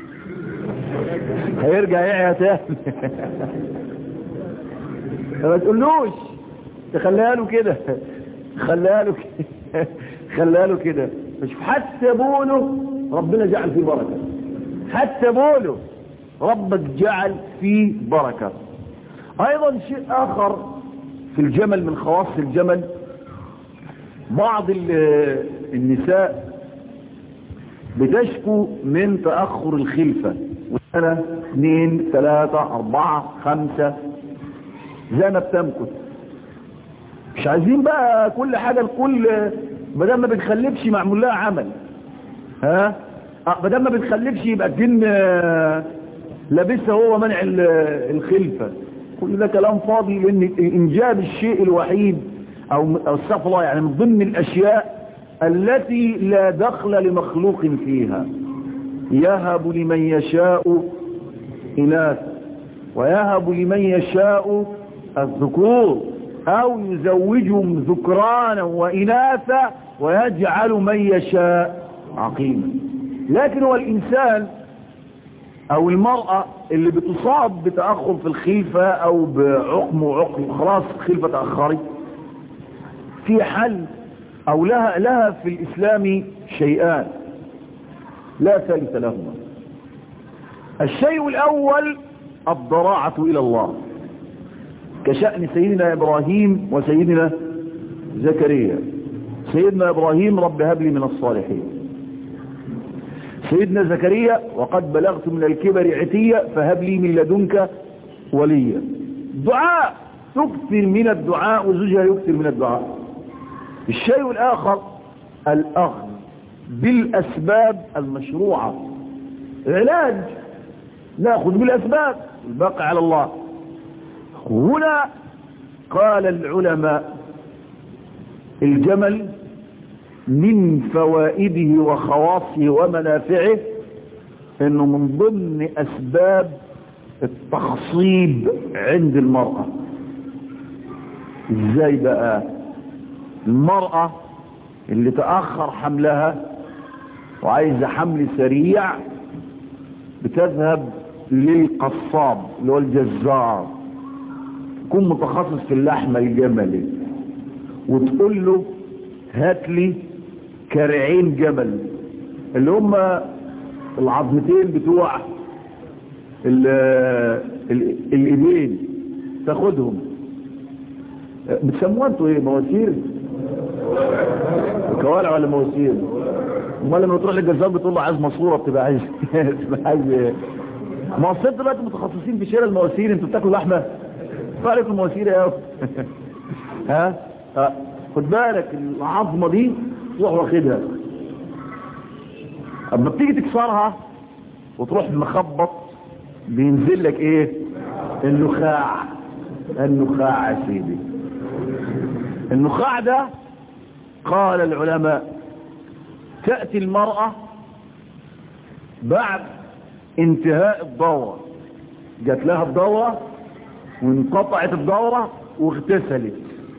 [SPEAKER 2] هيرجع يعيا تاني ما تقولوش تخليها له كده خليها له كده خليها له كده مش حتى بوله ربنا جعل فيه بركة حتى بوله ربك جعل فيه بركة ايضا شيء اخر في الجمل من خواص الجمل بعض النساء بتشكو من تأخر الخلفة وسنة اثنين ثلاثة اربعة خمسة زي ما بتمكث مش عايزين بقى كل حاجة الكل بدل ما بتخلفش معمول لها عمل ها بدل ما بتخلفش يبقى الجن لابسها هو منع الخلفة كل ده كلام فاضي لان انجاب الشيء الوحيد او استغفر الله يعني من ضمن الاشياء التي لا دخل لمخلوق فيها يهب لمن يشاء إناث ويهب لمن يشاء الذكور أو يزوجهم ذكرانا وإناثا ويجعل من يشاء عقيما لكن هو الإنسان أو المرأة اللي بتصاب بتأخر في الخلفة أو بعقم وعقم خلاص الخلفة تأخرت في حل أو لها, لها في الإسلام شيئان لا ثالث لهما الشيء الأول الضراعة إلى الله كشأن سيدنا إبراهيم وسيدنا زكريا سيدنا إبراهيم رب هب لي من الصالحين سيدنا زكريا وقد بلغت من الكبر عتية فهب لي من لدنك وليا دعاء تكثر من الدعاء وزوجها يكثر من الدعاء الشيء الآخر الأخذ بالأسباب المشروعة علاج نأخذ بالأسباب الباقي على الله هنا قال العلماء الجمل من فوائده وخواصه ومنافعه انه من ضمن اسباب التخصيب عند المرأة ازاي بقى المرأة اللي تأخر حملها وعايزة حمل سريع بتذهب للقصاب اللي هو الجزار يكون متخصص في اللحمة الجملي وتقول له هات لي كرعين جمل اللي هم العظمتين بتوع الايدين تاخدهم بتسموها انتوا ايه مواسير كوارع ولا مواسير امال لما تروح للجزار بتقول له عايز ماسوره بتبقى عايز عايز ايه ما اصل انتوا دلوقتي متخصصين في شراء المواسير انتوا بتاكلوا لحمه فعلكم وسيلة قوي ها ها. خد بالك العظمة دي تروح واخدها اما بتيجي تكسرها وتروح مخبط بينزل لك ايه النخاع النخاع يا سيدي النخاع ده قال العلماء تأتي المرأة بعد انتهاء الدورة جات لها الدورة وانقطعت الدورة واغتسلت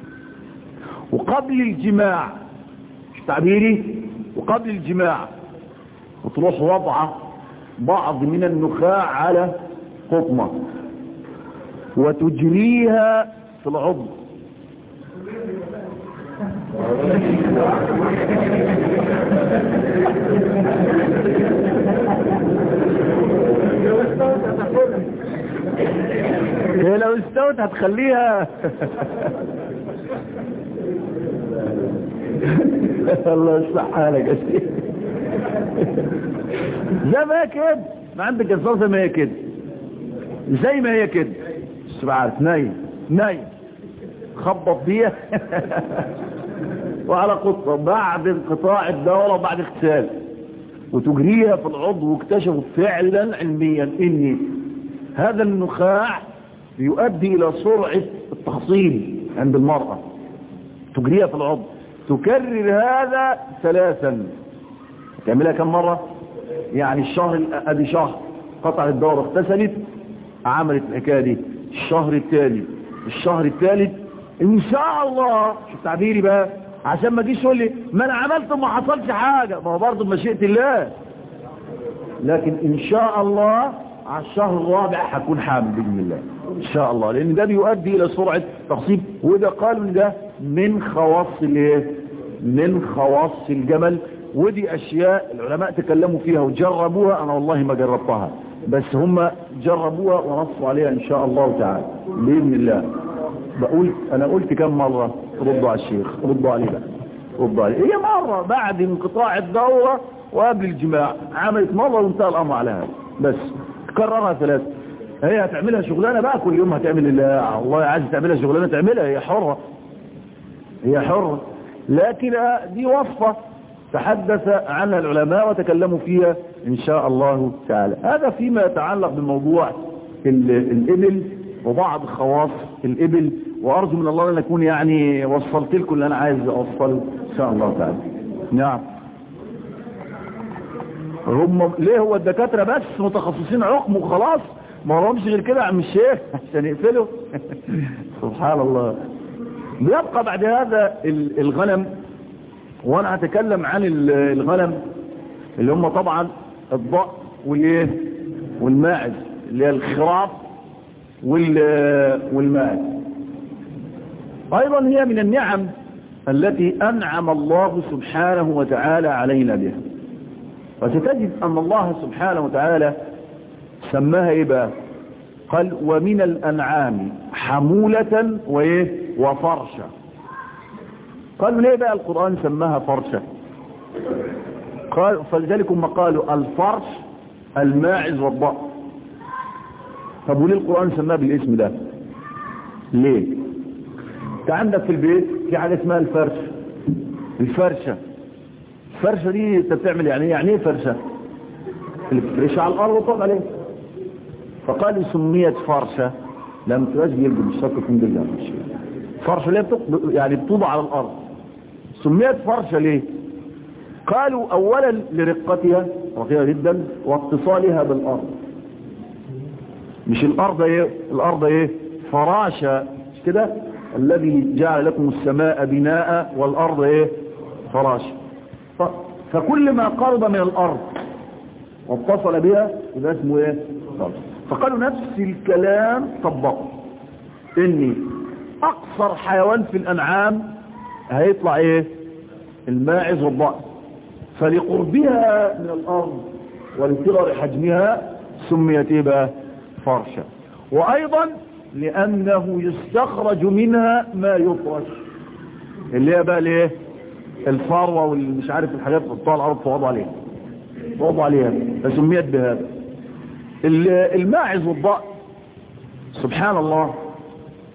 [SPEAKER 2] وقبل الجماع مش تعبيري وقبل الجماع وتروح وضعه بعض من النخاع على قطمة وتجريها في العضو هي لو استوت هتخليها الله يصلح حالك يا سيدي زي ما هي كده ما عندك جزار زي ما هي كده زي ما هي كده مش عارف نايم نايم خبط بيها وعلى قطة بعد انقطاع الدورة وبعد اغتسال وتجريها في العضو واكتشفوا فعلا علميا ان هذا النخاع يؤدي الى سرعة التخصيل عند المرأة تجريها في العضو تكرر هذا ثلاثا تعملها كم مرة يعني الشهر ادي شهر قطع الدورة اغتسلت عملت الحكاية دي الشهر الثاني الشهر الثالث ان شاء الله شوف تعبيري بقى عشان ما تجيش تقول لي ما انا عملت وما حصلش حاجة ما هو برضه بمشيئة الله لكن ان شاء الله على الشهر الرابع هكون حامل باذن الله ان شاء الله لان ده بيؤدي الى سرعة تخصيب وده قالوا ان ده من خواص الايه من خواص الجمل ودي اشياء العلماء تكلموا فيها وجربوها انا والله ما جربتها بس هم جربوها ونصوا عليها ان شاء الله تعالى باذن الله بقول انا قلت كم مرة ردوا على الشيخ ردوا عليه بقى ردوا عليه هي مرة بعد انقطاع الدورة وقبل الجماع عملت مرة وانتهى الامر على هذا بس كررها ثلاثة هي هتعملها شغلانة بقى كل يوم هتعمل الله الله عايز تعملها شغلانة تعملها هي حرة هي حرة لكن دي وصفة تحدث عنها العلماء وتكلموا فيها ان شاء الله تعالى هذا فيما يتعلق بموضوع الابل وبعض خواص الابل وارجو من الله ان اكون يعني وصلت لكم اللي انا عايز اوصله ان شاء الله تعالى نعم هم ليه هو الدكاتره بس متخصصين عقم وخلاص ما لهمش غير كده يا عم الشيخ عشان يقفلوا سبحان الله بيبقى بعد هذا الغنم وانا هتكلم عن الغنم اللي هم طبعا الضأ والايه والماعز اللي هي الخراف والماعز ايضا هي من النعم التي انعم الله سبحانه وتعالى علينا بها وستجد ان الله سبحانه وتعالى سماها ايه بقى قال ومن الانعام حمولة وايه وفرشا قالوا ليه بقى القرآن سماها فرشة قال فلذلك هم قالوا الفرش الماعز والضأ طب وليه القرآن سماها بالاسم ده ليه انت عندك في البيت في حاجة اسمها الفرش الفرشة الفرشة دي انت بتعمل يعني يعني ايه فرشة اللي بتفرشها على الارض وتقعد عليه فقالوا سميت فرشة لم تبقاش جلد مش شرط يكون جلد فرشة ليه بتق... يعني بتوضع على الارض سميت فرشة ليه قالوا اولا لرقتها رقيقة جدا واتصالها بالارض مش الارض ايه الارض ايه فراشة مش كده الذي جعل لكم السماء بناء والارض ايه فراشة ف... فكل ما قرب من الارض واتصل بها يبقى اسمه ايه فرش فقالوا نفس الكلام طبقوا اني اقصر حيوان في الانعام هيطلع ايه الماعز والضأن فلقربها من الارض ولصغر حجمها سميت ايه بقى فرشة وايضا لانه يستخرج منها ما يفرش اللي هي بقى الايه الفروه والمش عارف الحاجات اللي بتطلع الارض تقعد عليها تقعد عليها فسميت بهذا الماعز والضأن سبحان الله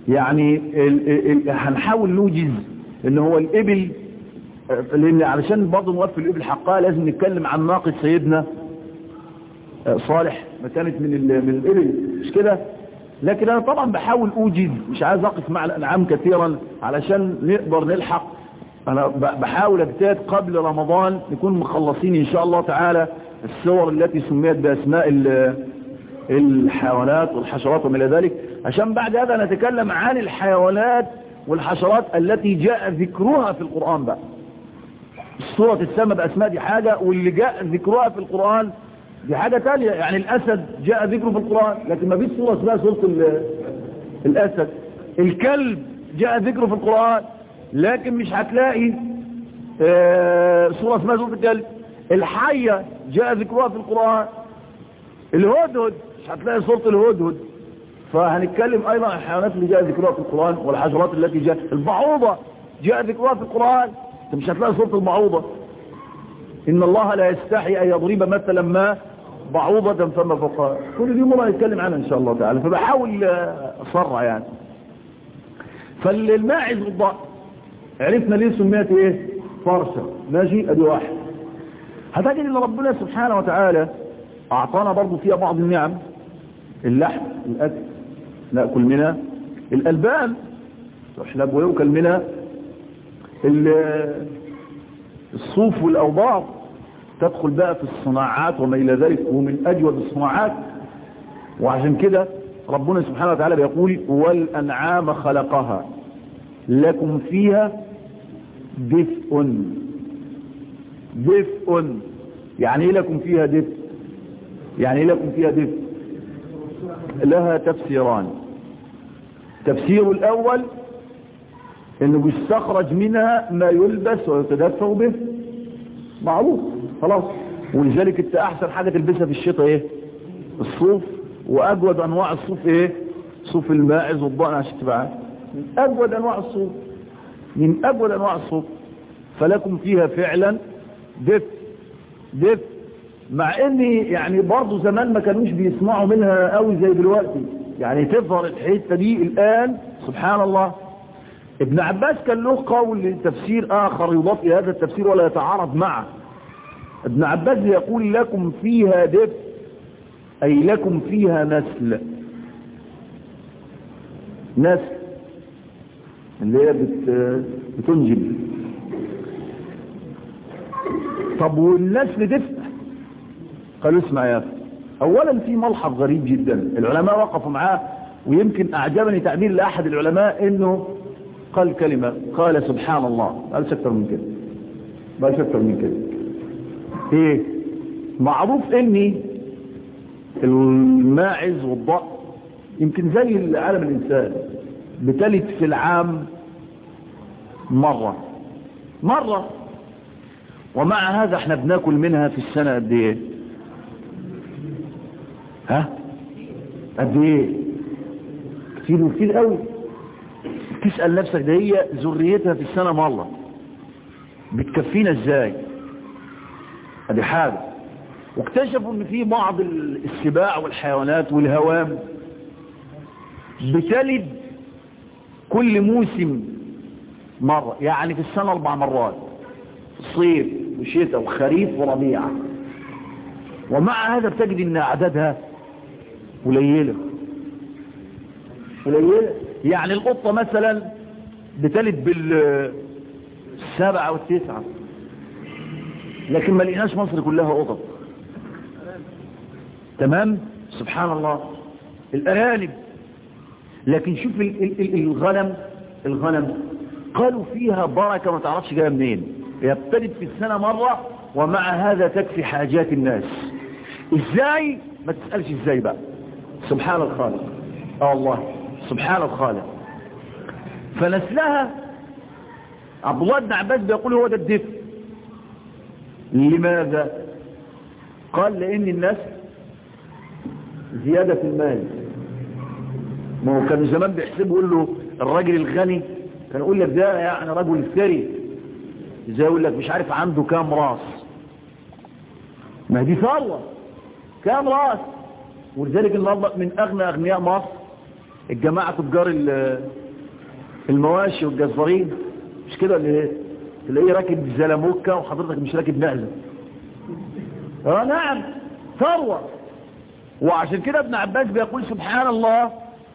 [SPEAKER 2] يعني ال ال هنحاول نوجز ان هو الابل لان علشان برضه نوفي الابل حقها لازم نتكلم عن ناقة سيدنا صالح ما كانت من من الابل مش كده لكن انا طبعا بحاول اوجد مش عايز اقف مع الانعام كثيرا علشان نقدر نلحق انا بحاول اجتهد قبل رمضان نكون مخلصين ان شاء الله تعالى الصور التي سميت باسماء الحيوانات والحشرات وما الى ذلك عشان بعد هذا نتكلم عن الحيوانات والحشرات التي جاء ذكرها في القرآن بقى الصورة السامة بأسماء دي حاجة واللي جاء ذكرها في القرآن دي حاجة تانية يعني الأسد جاء ذكره في القرآن لكن ما فيش صورة اسمها صورة الأسد الكلب جاء ذكره في القرآن لكن مش هتلاقي آه صورة اسمها صورة الكلب الحية جاء ذكرها في القرآن الهدهد مش هتلاقي صورة الهدهد فهنتكلم ايضا عن الحيوانات اللي جاء ذكرها في القرآن والحشرات التي جاء البعوضة جاء ذكرها في القرآن انت مش هتلاقي صورة البعوضة ان الله لا يستحي ان يضرب مثلا ما بعوضة فما فوقها كل دي مرة نتكلم عنها ان شاء الله تعالى فبحاول اسرع يعني فالماعز بالضبط عرفنا ليه سميت ايه فرشة ماشي ادي واحد هتجد ان ربنا سبحانه وتعالى اعطانا برضو فيها بعض النعم اللحم الاكل نأكل منها الألبان تحلب ويؤكل منها الصوف والأوضاع تدخل بقى في الصناعات وما إلى ذلك ومن أجود الصناعات وعشان كده ربنا سبحانه وتعالى بيقول والأنعام خلقها لكم فيها دفء دفء يعني ايه لكم فيها دفء يعني ايه لكم فيها دفء لها تفسيران التفسير الأول انه يستخرج منها ما يلبس ويتدفع به معروف خلاص ولذلك انت احسن حاجة تلبسها في الشتاء ايه الصوف واجود انواع الصوف ايه صوف الماعز والضأن عشان تبقى من اجود انواع الصوف من اجود انواع الصوف فلكم فيها فعلا دفء دفء مع ان يعني برضه زمان ما كانوش بيسمعوا منها قوي زي دلوقتي يعني تظهر الحته دي الان سبحان الله ابن عباس كان له قول تفسير اخر يضاف الى هذا التفسير ولا يتعارض معه ابن عباس يقول لكم فيها دفء اي لكم فيها نسل نسل اللي هي بت بتنجب طب والنسل دفء قالوا اسمع يا أخي اولا في ملحظ غريب جدا العلماء وقفوا معاه ويمكن اعجبني تعبير لاحد العلماء انه قال كلمة قال سبحان الله قال اكثر من كده قال اكثر من كده ايه معروف اني الماعز والضأ يمكن زي عالم الانسان بتلت في العام مرة مرة ومع هذا احنا بناكل منها في السنة قد ايه ها قد ايه كتير وكتير قوي تسأل نفسك ده هي ذريتها في السنة مرة بتكفينا ازاي ادي حاجة واكتشفوا ان في بعض السباع والحيوانات والهوام بتلد كل موسم مرة يعني في السنة اربع مرات صيف وشتاء وخريف وربيع ومع هذا بتجد ان اعدادها قليلة قليلة يعني القطة مثلا بتلد بالسبعة والتسعة لكن ما لقيناش مصر كلها قطط تمام سبحان الله الارانب لكن شوف ال ال الغنم الغنم قالوا فيها بركة ما تعرفش جايه منين هي بتلد في السنة مرة ومع هذا تكفي حاجات الناس ازاي ما تسألش ازاي بقى سبحان الخالق اه الله سبحان الخالق فنسلها عبد الله بن عباس بيقول هو ده الدفء لماذا قال لان الناس زيادة في المال ما هو كان زمان بيحسبوا يقول له الراجل الغني كان يقول لك ده يعني رجل ثري زي يقول لك مش عارف عنده كام راس ما دي ثروة كام راس ولذلك النهارده من اغنى اغنياء مصر الجماعة تجار المواشي والجزارين مش كده اللي ايه تلاقيه راكب زلموكة وحضرتك مش راكب نعزة اه نعم ثروة وعشان كده ابن عباس بيقول سبحان الله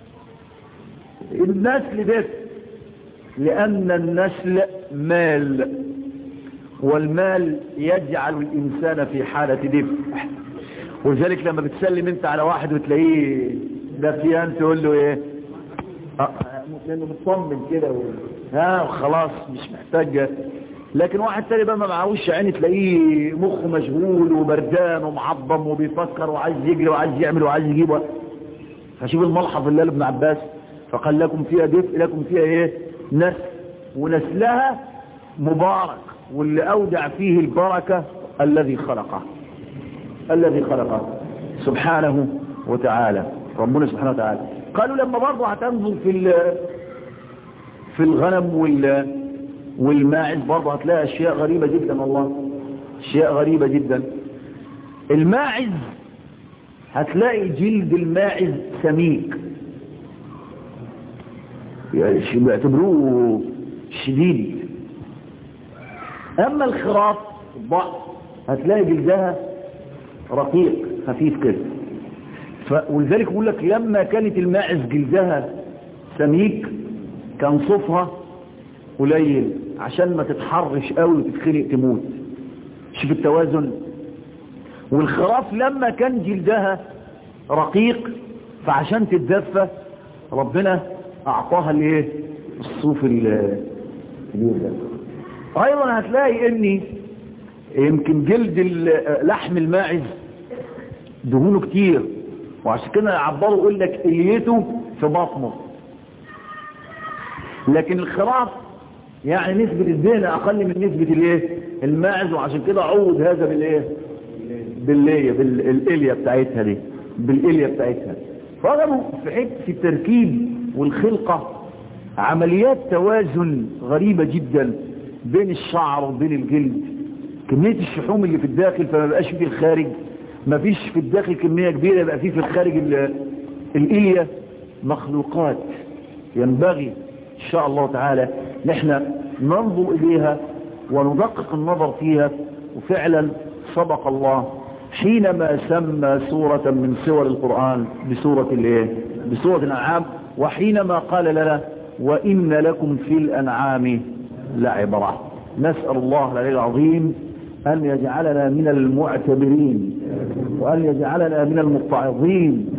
[SPEAKER 2] النسل ده لأن النسل مال والمال يجعل الإنسان في حالة دفء ولذلك لما بتسلم انت على واحد وتلاقيه دفيان تقول له ايه اه لانه مطمن كده و... ها خلاص مش محتاج لكن واحد تاني بقى ما معهوش عيني تلاقيه مخه مشغول وبردان ومعظم وبيفكر وعايز يجري وعايز يعمل وعايز يجيب فشوف الملحظ اللي قال ابن عباس فقال لكم فيها دفء لكم فيها ايه نسل ونسلها مبارك واللي اودع فيه البركة الذي خلقه الذي خلقه سبحانه وتعالى ربنا سبحانه وتعالى قالوا لما برضه هتنظر في في الغنم وال والماعز برضه هتلاقي اشياء غريبة جدا والله اشياء غريبة جدا الماعز هتلاقي جلد الماعز سميك يعني بيعتبروه شديد اما الخراف الضعف هتلاقي جلدها رقيق خفيف كده ف... ولذلك يقول لك لما كانت الماعز جلدها سميك كان صوفها قليل عشان ما تتحرش قوي وتتخنق تموت شوف التوازن والخراف لما كان جلدها رقيق فعشان تتدفى ربنا اعطاها الايه الصوف الكبير ده ايضا هتلاقي ان يمكن جلد لحم الماعز دهونه كتير وعشان كده عبروا يقول لك اليته في بطنه لكن الخراف يعني نسبة الدهن اقل من نسبة الايه الماعز وعشان كده عوض هذا بالايه بالليه بالاليه بتاعتها دي بالاليه بتاعتها فغموا في حته التركيب والخلقة عمليات توازن غريبة جدا بين الشعر وبين الجلد كمية الشحوم اللي في الداخل فما بقاش في الخارج ما فيش في الداخل كمية كبيرة يبقى فيه في الخارج الإلية مخلوقات ينبغي إن شاء الله تعالى نحن ننظر إليها وندقق النظر فيها وفعلا صدق الله حينما سمى سورة من سور القرآن بسورة الايه بسورة الأنعام وحينما قال لنا وإن لكم في الأنعام لعبرة نسأل الله العلي العظيم أن يجعلنا من المعتبرين وأن يجعلنا من المتعظين